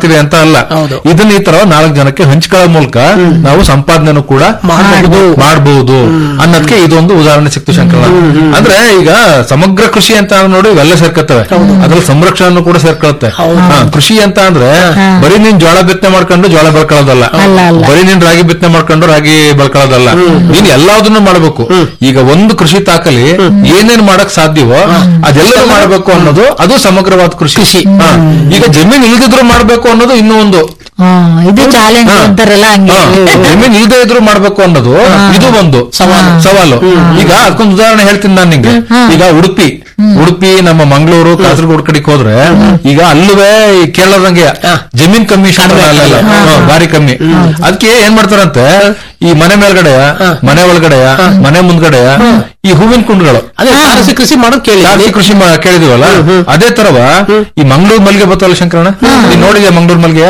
ಆಗ್ತಿದೆ ಅಂತ ಅಲ್ಲ ಹೌದು. ಇದನ್ನ ಈ ತರ ನಾಲ್ಕು ಜನಕ್ಕೆ ಹಂಚ್ಕೊಳ್ಳೋ ಮೂಲಕ ನಾವು ಸಂಪಾದನೆನೂ ಕೂಡ ಮಾಡ್ಬಹುದು. ಮಾಡಬಹುದು ಅನ್ನೋದಕ್ಕೆ ಇದೊಂದು ಉದಾಹರಣೆ ಸಿಕ್ತು ಶಂಕರಣ್ಣ ಅಂದ್ರೆ ಈಗ ಸಮಗ್ರ ಕೃಷಿ ಅಂತ ನೋಡಿ ಇವೆಲ್ಲ ಸೇರ್ಕತ್ತವೆ ಅದ್ರಲ್ಲಿ ಸಂರಕ್ಷಣೆ ಕೂಡ ಸೇರ್ಕೊಳುತ್ತೆ ಹಾ, ಕೃಷಿ ಅಂತ ಅಂದ್ರೆ ಬರೀ ನೀನ್ ಜೋಳ ಬಿತ್ತನೆ ಮಾಡ್ಕೊಂಡು ಜೋಳ ಬೆಳ್ಕೊಳ್ಳೋದಲ್ಲ ಅಲ್ಲ, ಅಲ್ಲ. ಬರೀ ನೀನ್ ರಾಗಿ ಬಿತ್ತನೆ ಮಾಡ್ಕೊಂಡು ರಾಗಿ ಬೆಳ್ಕೊಳ್ಳೋದಲ್ಲ ನೀನ್ ಎಲ್ಲದನ್ನು ಮಾಡಬೇಕು ಈಗ ಒಂದು ಕೃಷಿ ತಾಕಲಿ ಏನೇನ್ ಮಾಡಕ್ ಸಾಧ್ಯವೋ ಅದೆಲ್ಲರೂ ಮಾಡಬೇಕು ಅನ್ನೋದು ಅದು ಸಮಗ್ರವಾದ ಕೃಷಿ ಹಾ. ಈಗ ಜಮೀನ್ ಇಲ್ದಿದ್ರು ಮಾಡ್ಬೇಕು ಅನ್ನೋದು ಇನ್ನೂ ಒಂದು ಹಾ, ಇದು ಚಾಲೆಂಜ್ ಹಾ. ಅಂತಾರಲ್ಲ ಹಂಗೆ ಹಾ. ಜಮೀನ್ ಇಲ್ದೇ ಇದ್ರು ಮಾಡ್ಬೇಕು ಅನ್ನೋದು ಇದು ಒಂದು ಸವಾಲು ಸವಾಲು ಈಗ ಅದಕ್ಕೊಂದು ಉದಾಹರಣೆ ಹೇಳ್ತೀನಿ ನಾನು ನಿಂಗೆ ಈಗ ಉಡುಪಿ ಉಡುಪಿ ನಮ್ಮ ಮಂಗಳೂರು ಕಾಸರಗೋಡು ಕಡೆಗೆ ಹೋದ್ರೆ ಈಗ ಅಲ್ಲುವೆ ಈ ಕೇರಳದಂಗೆ ಜಮೀನ್ ಕಮ್ಮಿ ಶಾಂತ ಅಲ್ಲೆಲ್ಲ ಹಾ, ಭಾರಿ ಕಮ್ಮಿ ಅದಕ್ಕೆ ಏನ್ ಮಾಡ್ತಾರಂತೆ ಈ ಮನೆ ಮೇಲ್ಗಡೆಯ ಮನೆ ಒಳಗಡೆಯ ಮನೆ ಮುಂದ್ಗಡೆಯ ಈ ಹೂವಿನ ಕುಂಡಗಳು ಅದೇ ತಾರಸಿ ಕೃಷಿ ಮಾಡೋದ್ ಕೇಳಿ ತಾರಸಿ ಕೃಷಿ ಮಾ- ಕೇಳಿದಿವಲ್ಲ ಅದೇ ತರವ ಈ ಮಂಗಳೂರು ಮಲ್ಲಿಗೆ ಬರ್ತಲ್ಲ ಶಂಕರಣ್ಣ ನೀನ್ ನೋಡಿದ್ಯಾ ಮಂಗಳೂರು ಮಲ್ಲಿಗೆ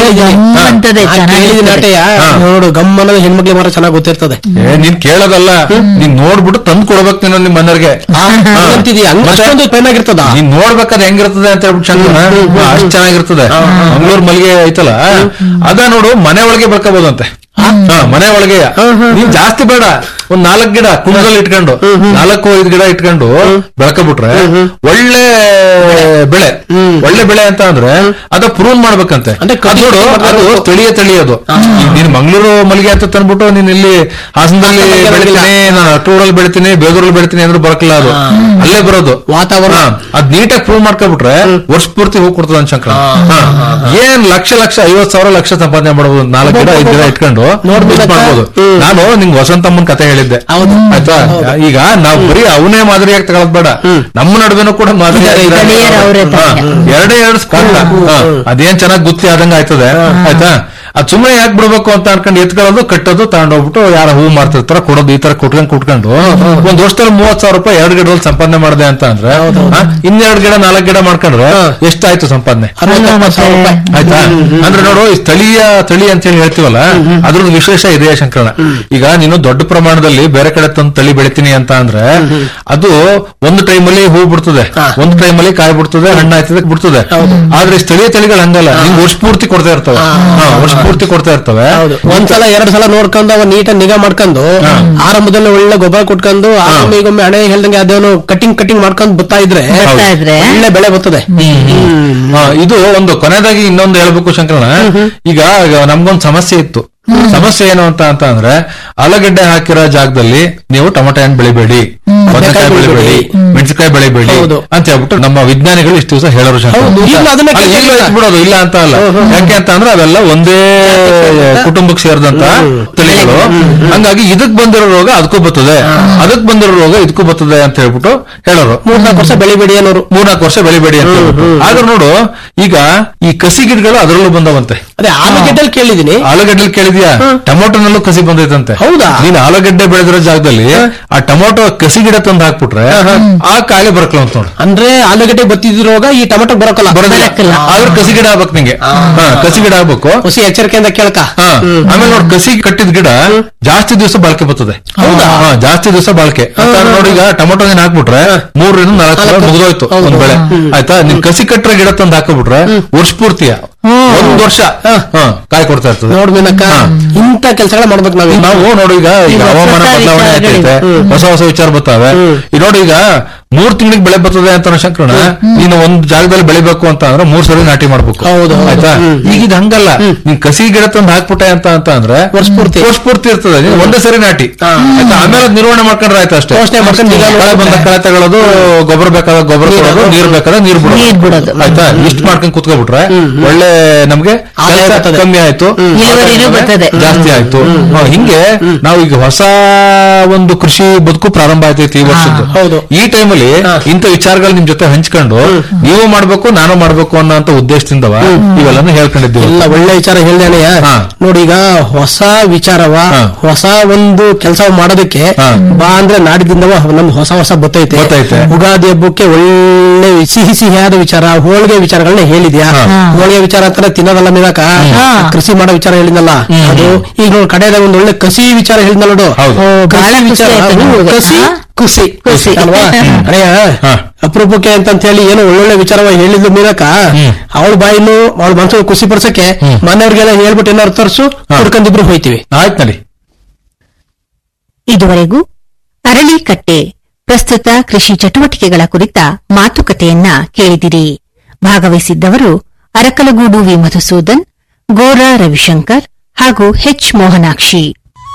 ಅಂತದೆ ಆ ಕೇಳಿದ ನಾಟೆಯ ನೋಡು ಗಮ್ಮನದ ಹೆಣ್ಮಕ್ಳಿಗೆ ಮಾತ್ರ ಚೆನ್ನಾಗಿ ಗೊತ್ತಿರ್ತದೆ ಏ ನೀನ್ ಕೇಳೋದಲ್ಲ ನೀನ್ ನೋಡ್ಬಿಟ್ಟು ತಂದು ಕೊಡ್ಬೇಕು ನೀನು ನಿಮ್ ಮನೆಯವ್ರಿಗೆ ಅಂತಿದೀಯ ಹಂಗ ಮತ್ತೆ? ಅಷ್ಟೊಂದು ಪೇನ್ ಆಗಿರ್ತದ ನೀನ್ ನೋಡ್ಬೇಕಾದ್ರೆ ಹೆಂಗಿರ್ತದೆ ಅಂತ ಹೇಳ್ಬಿಟ್ಟು ಶಂಕರಣ್ಣ ಅಷ್ಟ್ ಚೆನ್ನಾಗಿರ್ತದೆ ಮಂಗಳೂರು ಮಲ್ಲಿಗೆ ಐತಲ್ಲ ಅದ ನೋಡು ಮನೆ ಒಳಗೆ ಬೆಳ್ಕೋಬಹುದಂತೆ ಹಾ ಮನೆ ಒಳಗೆ ನೀನ್ ಜಾಸ್ತಿ ಬೇಡ ಒಂದ್ ನಾಲ್ಕ್ ಗಿಡ ಕುಂಡದಲ್ಲಿ ಇಟ್ಕೊಂಡು ನಾಲ್ಕು ಐದು ಗಿಡ ಇಟ್ಕೊಂಡು ಬೆಳ್ಕೊಬಿಟ್ರೆ ಒಳ್ಳೆ ಬೆಳೆ ಒಳ್ಳೆ ಬೆಳೆ ಅಂತ ಅಂದ್ರೆ ಅದ ಪ್ರೂನ್ ಮಾಡ್ಬೇಕಂತೆ ಅಂದ್ರೆ ಅದ್ ನೋಡು ಅದು ಸ್ಥಳೀಯ ತಳಿ ಅದು ಈಗ ನೀನ್ ಮಂಗಳೂರು ಮಲ್ಲಿಗೆ ಅಂತ ತಂದ್ಬಿಟ್ಟು ನೀನ್ ಇಲ್ಲಿ ಹಾಸನದಲ್ಲಿ ಬೆಳಿತೀನಿ ನಾನು ಅಟ್ಟೂರಲ್ಲಿ ಬೆಳಿತೀನಿ ಬೇಗೂರಲ್ಲಿ ಬೆಳಿತೀನಿ ಅಂದ್ರೆ ಬರಕಲ್ಲ ಅದು ಅಲ್ಲೇ ಬರೋದು ವಾತಾವರಣ. ಹಾ, ಅದ್ ನೀಟಾಗಿ ಪ್ರೂವ್ ಮಾಡ್ಕೊಬಿಟ್ರೆ ವರ್ಷ ಪೂರ್ತಿ ಹೂ ಕೊಡ್ತದ ಶಂಕರ ಏನ್ ಲಕ್ಷ ಲಕ್ಷ ಐವತ್ ಸಾವಿರ ಲಕ್ಷ ಸಂಪಾದನೆ ಮಾಡಬಹುದು ನಾಲ್ಕು ಗಿಡ ಐದು ಗಿಡ ಇಟ್ಕೊಂಡು ನೋಡ್ಬಿಡಕ್ಕ? ಇದ್ ಮಾಡ್ಬೋದು ಹ್ಮ್. ನಾನು ನಿಂಗ್ ವಸಂತಮ್ಮನ್ ಕತೆ ಹೇಳಿದ್ದೆ ಹೌದು. ಆಯ್ತಾ ಈಗ ನಾವ್ ಬರೀ ಅವನೇ ಮಾದರಿಯಾಗಿ ತಗೊಳದ್ ಬೇಡ ನಮ್ಮ ನಡುವೆನೂ ಕೂಡ ಮಾದರಿ ಸ್ಥಳೀಯರು ಅವ್ರೇ ತಾನೆ. ಎರಡೇ ಎರಡು ಸ್ಪಾಟ್ ಅದೇನ್ ಚೆನ್ನಾಗ್ ಗುತ್ತಿ ಆದಂಗ ಆಯ್ತದೆ ಆಯ್ತಾ ಅದ್ ಸುಮ್ಮನೆ ಯಾಕೆ ಬಿಡ್ಬೇಕು ಅಂತ ಅನ್ಕೊಂಡು ಎತ್ಕೊಳ್ಳೋದು ಕಟ್ಟೋದು ತಗೊಂಡೋಗ್ಬಿಟ್ಟು ಯಾರ ಹೂ ಮಾರ್ತಿರ್ತಾರ ಕೊಡೋದು ಈ ತರ ಕುಟ್ಕೊಂಡ್ ಕುಟ್ಕೊಂಡು ಒಂದ್ ವರ್ಷದಲ್ಲಿ ಮೂವತ್ ಸಾವಿರ ರೂಪಾಯಿ ಎರಡು ಗಿಡದಲ್ಲಿ ಸಂಪಾದನೆ ಮಾಡಿದೆ ಅಂತ ಅಂದ್ರೆ ಆ, ಇನ್ನೆರಡು ಗಿಡ ನಾಲ್ಕು ಗಿಡ ಮಾಡ್ಕೊಂಡ್ರೆ ಎಷ್ಟಾಯ್ತು ಸಂಪಾದನೆ ಆಯ್ತಾ ಅಂದ್ರೆ ನೋಡು ಈ ಸ್ಥಳೀಯ ತಳಿ ಅಂತ ಹೇಳಿ ಹೇಳ್ತೀವಲ್ಲ ಅದ್ರದ್ದು ವಿಶೇಷ ಇದೆ ಶಂಕರಣ ಈಗ ನೀನು ದೊಡ್ಡ ಪ್ರಮಾಣದಲ್ಲಿ ಬೇರೆ ಕಡೆ ತಂದು ತಳಿ ಬೆಳಿತೀನಿ ಅಂತ ಅಂದ್ರೆ ಅದು ಒಂದು ಟೈಮಲ್ಲಿ ಹೂ ಬಿಡ್ತದೆ ಒಂದು ಟೈಮಲ್ಲಿ ಕಾಯಿ ಬಿಡ್ತದೆ ಹಣ್ಣು ಆಯ್ತದೆ ಬಿಡ್ತದೆ ಆದ್ರೆ ಸ್ಥಳೀಯ ತಳಿಗಳು ಹಂಗಲ್ಲ ನಿಂಗೆ ವರ್ಷ ಪೂರ್ತಿ ಕೊಡ್ತಾ ಇರ್ತವೆ ಹಾ, ವರ್ಷ ಪೂರ್ತಿ ಕೊಡ್ತಾ ಇರ್ತವೆ ಹೌದು ಒಂದ್ಸಲ ಎರಡ್ ಸಲ ನೋಡ್ಕೊಂಡು ಅವ ನೀಟಾಗಿ ನಿಗಾ ಮಾಡ್ಕೊಂಡು ಆರಂಭದಲ್ಲಿ ಒಳ್ಳೆ ಗೊಬ್ಬರ ಕೊಟ್ಕೊಂಡು ಆಮೇಲೆ ಈಗೊಮ್ಮೆ ಹಣೆ ಹೇಳ್ದಂಗೆ ಅದೇನು ಕಟಿಂಗ್ ಕಟಿಂಗ್ ಮಾಡ್ಕೊಂಡು ಬರ್ತಾ ಇದ್ರೆ ಬರ್ತಾ ಇದ್ರೆ ಒಳ್ಳೆ ಬೆಳೆ ಬರ್ತದೆ ಹಾ, ಇದು ಒಂದು ಕೊನೆಯದಾಗಿ ಇನ್ನೊಂದು ಹೇಳ್ಬೇಕು ಶಂಕರಣ ಈಗ ಈಗ ನಮ್ಗೊಂದು ಸಮಸ್ಯೆ ಇತ್ತು ಸಮಸ್ಯೆ ಏನು ಅಂತ ಅಂತ ಅಂದ್ರೆ ಆಲೂಗಡ್ಡೆ ಹಾಕಿರೋ ಜಾಗದಲ್ಲಿ ನೀವು ಟೊಮೆಟೊ ಹಣ್ಣು ಬೆಳಿಬೇಡಿ ಬದನೆಕಾಯಿ ಬೆಳಿಬೇಡಿ ಮೆಣಸಿನಕಾಯಿ ಬೆಳಿಬೇಡಿ ಹೌದು. ಅಂತ ಹೇಳ್ಬಿಟ್ಟು ನಮ್ಮ ವಿಜ್ಞಾನಿಗಳು ಇಷ್ಟು ದಿವಸ ಹೇಳೋರು ಶಂಕರ ಹೌದು, ಈಗ್ಲೂ ಅದನ್ನೇ ಅಲ್ಲ, ಈಗ್ಲೂ ಕೇಳ್ತಾ ಬಿಡೋದು ಇಲ್ಲ ಅಂತ ಅಲ್ಲ ಯಾಕೆ ಅಂತ ಅಂದ್ರೆ ಅವೆಲ್ಲ ಒಂದೇ ಕುಟುಂಬಕ್ಕೆ ಸೇರಿದಂತ ತಳಿಗಳು ಹಂಗಾಗಿ ಇದಕ್ ಬಂದಿರೋ ರೋಗ ಅದಕ್ಕೂ ಬರ್ತದೆ ಅದಕ್ ಬಂದಿರೋ ರೋಗ ಇದಕ್ಕೂ ಬರ್ತದೆ ಅಂತ ಹೇಳ್ಬಿಟ್ಟು ಹೇಳೋರು ಮೂರ್ನಾಲ್ಕು ವರ್ಷ ಬೆಳಿಬೇಡಿ ಅನ್ನೋರು ಮೂರ್ನಾಲ್ಕು ವರ್ಷ ಬೆಳಿಬೇಡಿ ಅಂತ ಹೇಳ್ಬಿಟ್ಟು. ಆದ್ರೆ ನೋಡು ಈಗ ಈ ಕಸಿ ಗಿಡಗಳು ಅದರಲ್ಲೂ ಬಂದವಂತೆ ಅದೇ ಆಲೂಗೆಡ್ಡೆಲ್ ಕೇಳಿದೀನಿ ಆಲೂಗಡ್ಡೆ ಕೇಳಿದ್ಯಾ ಟೊಮೊಟೊನಲ್ಲೂ ಕಸಿ ಬಂದೈತಂತೆ ಹೌದಾ? ನೀನ್ ಆಲೂಗಡ್ಡೆ ಬೆಳೆದಿರೋ ಜಾಗದಲ್ಲಿ ಆ ಟೊಮೊಟೊ ಕಸಿ ಗಿಡ ತಂದು ಹಾಕ್ಬಿಟ್ರೆ ಆ ಕಾಯಿಲೆ ಬರಕಲ್ಲ ಅಂತ ನೋಡು ಅಂದ್ರೆ ಆಲೂಗೆಡ್ಡೆ ಬತ್ತಿದಿರುವಾಗ ಈ ಟೊಮೆಟೊ ಬರೋಕಲ್ಲ ಬರೋದಿಲ್ಲ ಆದ್ರೆ ಕಸಿ ಗಿಡ ಆಗ್ಬೇಕು ನಿಂಗೆ ಹಾ, ಕಸಿ ಗಿಡ ಆಗ್ಬೇಕು ಹೊಸ ಎಚ್ಚರಿಕೆಯಿಂದ ಕೇಳ್ಕ ಹಾ. ಆಮೇಲೆ ನೋಡಿ ಕಸಿ ಕಟ್ಟಿದ ಗಿಡ ಜಾಸ್ತಿ ದಿವಸ ಬಾಳ್ಕೆ ಬರ್ತದೆ ಹೌದಾ? ಹಾ, ಜಾಸ್ತಿ ದಿವಸ ಬಾಳ್ಕೆ ಅಂತ ನೋಡಿ ಈಗ ಟೊಮೊಟೊ ನೀನ್ ಹಾಕ್ಬಿಟ್ರೆ ಮೂರರಿಂದ ನಾಲ್ಕು ಸಾವಿರ ನಾಲ್ಕು. ಮುಗಿದೋಯ್ತು ಹೌದು. ಒಂದ್ ಬೆಳೆ ಆಯ್ತಾ ನಿನ್ ಕಸಿ ಕಟ್ಟರೆ ಗಿಡ ತಂದು ಹಾಕಿಬಿಟ್ರೆ ವರ್ಷ ಪೂರ್ತಿಯ ಒಂದ್ ವರ್ಷ ಹಾ, ಕಾಯಿ ಕೊಡ್ತಾ ಇರ್ತದೆ ನೋಡ್ಬೇನಕ್ಕ ಹಾ. ಇಂತ ಕೆಲಸಗಳ ಮಾಡ್ಬೇಕು ನಾವೀಗ ನಾವು ನೋಡು ಈಗ ಈಗ ಹೊಸ ಹವಾಮಾನ ಹೊಸ ಬದಲಾವಣೆ ವಿಚಾರಗಳಿವೆ. ಆಗ್ತೈತೆ ಹೊಸ ಹೊಸ ವಿಚಾರ ಬರ್ತಾವೆ ಈಗ ನೋಡಿ ಈಗ ಮೂರ್ ತಿಂಗಳಿಗೆ ಬೆಳೆ ಬರ್ತದೆ ಅಂತ ಶಂಕರಣ ನೀನು ಒಂದ್ ಜಾಗದಲ್ಲಿ ಬೆಳಿಬೇಕು ಅಂತ ಅಂದ್ರೆ ಮೂರ್ ಸರಿ ನಾಟಿ ಮಾಡ್ಬೇಕು ಹೌದು, ಹೌದು. ಆಯ್ತಾ ಈಗ ಇದು ಹಂಗಲ್ಲ ನೀನ್ ಕಸಿ ಗಿಡ ತಂದು ಹಾಕ್ಬಿಟ್ಟೆ ಅಂತ ಅಂತ ಅಂದ್ರೆ ವರ್ಷ ಪೂರ್ತಿ. ವರ್ಷ ಪೂರ್ತಿ ಇರ್ತದೆ ನೀನು ಒಂದೇ ಸರಿ ನಾಟಿ ಆಯ್ತಾ ಆಮೇಲೆ ಅದ್ ನಿರ್ವಹಣೆ ಮಾಡ್ಕೊಂಡ್ರೆ ಆಯ್ತು ಅಷ್ಟೇ ಯೋಚ್ನೆ ಮಾಡ್ಕೊಂಡು ನಿಗಾ ಕಳೆ ಬಂದ ಕಳೆ ತಗೊಳ್ಳೋದು ಗೊಬ್ಬರ ಬೇಕಾದ ಗೊಬ್ಬರ ಕೊಡೋದು ನೀರ್ ಬೇಕಾದ ನೀರ್ ನೀರ್ ಬಿಡೋದು ಬಿಡೋದು. ಆಯ್ತಾ ಇಷ್ಟ ಮಾಡ್ಕೊಂಡ್ ಕುತ್ಕೊಬಿಟ್ರೆ ಒಳ್ಳೆ ನಮ್ಗೆ ಆದಾಯ ಕೆಲ್ಸ ಬರ್ತದೆ. ಕಮ್ಮಿ ಆಯ್ತು ಇಳುವರಿನೂ ಬರ್ತದೆ. ಜಾಸ್ತಿ ಆಯ್ತು ಹಾ, ಹಿಂಗೆ ನಾವು ಈಗ ಹೊಸ ಒಂದು ಕೃಷಿ ಬದುಕು ಪ್ರಾರಂಭ ಆಯ್ತೈತಿ ಈ ವರ್ಷದ್ದು ಹೌದು. ಈ ಟೈಮಲ್ಲಿ ಇಂಥ ವಿಚಾರಗಳು ನಿಮ್ ಜೊತೆ ಹಂಚ್ಕೊಂಡು ನೀವು ಮಾಡ್ಬೇಕು ನಾನು ಮಾಡ್ಬೇಕು ಅನ್ನೋ ಉದ್ದೇಶದಿಂದವ ಇವೆಲ್ಲನೂ ಹೇಳ್ಕೊಂಡಿದ್ದೀವಿ ಎಲ್ಲ ಒಳ್ಳೆ ವಿಚಾರ ಹೇಳ್ದೇನೆಯ ಹಾ. ನೋಡಿ ಈಗ ಹೊಸ ವಿಚಾರವ ಹಾ. ಹೊಸ ಒಂದು ಕೆಲಸ ಮಾಡೋದಕ್ಕೆ ಹಾ. ಬಾ ಅಂದ್ರೆ ನಾಡಿದಿಂದವ ನಮ್ಗೆ ಹೊಸ ಹೊಸ ಬತ್ತೈತೆ ಬತ್ತೈತೆ. ಉಗಾದಿ ಹಬ್ಬಕ್ಕೆ ಒಳ್ಳೆ ಸಿಹಿ ಸಿಹಿಯಾದ ವಿಚಾರ ಹೋಳಿಗೆ ವಿಚಾರಗಳನ್ನ ಹೇಳಿದ್ಯಾ ಹಾ. ಹೋಳಿಗೆ ವಿಚಾರ ಅಂತಾನೆ ತಿನ್ನೋದಲ್ಲ ಮೇಲಕ ಕೃಷಿ ಮಾಡೋ ವಿಚಾರ ಹೇಳಿದ್ನಲ್ಲ ಅದು ಈಗ ನೋಡಿ ಕಡೆಯದಾಗ ಒಂದು ಒಳ್ಳೆ ಕಸಿ ವಿಚಾರ ಹೇಳಿದ್ನಲ್ಲ ನೋಡು ಹೌದು. ಓ, ಬಹಳ ಕಸಿ ಖುಷಿ ವಿಚಾರ ಆಯ್ತು ಹ್ಮ್, ನಮ್ಗೆ. ಕಸಿ ಹಾ. ಖುಷಿ ಖುಷಿ. ಅಲ್ವಾ ಅಯ್ಯ ಹಾ. ಅಪರೂಪಕ್ಕೆ ಅಂತ ಹೇಳಿ ಏನೋ ಒಳ್ಳೊಳ್ಳೆ ವಿಚಾರವಾಗಿ ಹೇಳಿದ್ದು ಮೀನಕ ಅವಳ ಬಾಯಿಲು ಅವಳ ಮನಸ್ಸು ಖುಷಿ ಪಡ್ಸಕ್ಕೆ ಮನೆಯವ್ರಿಗೆಲ್ಲ ಹೇಳ್ಬಿಟ್ಟು ಏನಾರು ತರ್ಸು ಹುಡ್ಕೊಂಡಿಬ್ರು ಹೋಯ್ತಿವಿ ಆಯ್ತು ನಡಿ ಇದುವರೆಗೂ ಅರಳಿಕಟ್ಟೆ ಪ್ರಸ್ತುತ ಕೃಷಿ ಚಟುವಟಿಕೆಗಳ ಕುರಿತ ಮಾತುಕತೆಯನ್ನ ಕೇಳಿದಿರಿ ಭಾಗವಹಿಸಿದ್ದವರು ಅರಕಲಗೂಡು ವಿ ಮಧುಸೂದನ್ ಗೋರಾ ರವಿಶಂಕರ್ ಹಾಗೂ ಹೆಚ್ ಮೋಹನಾಕ್ಷಿ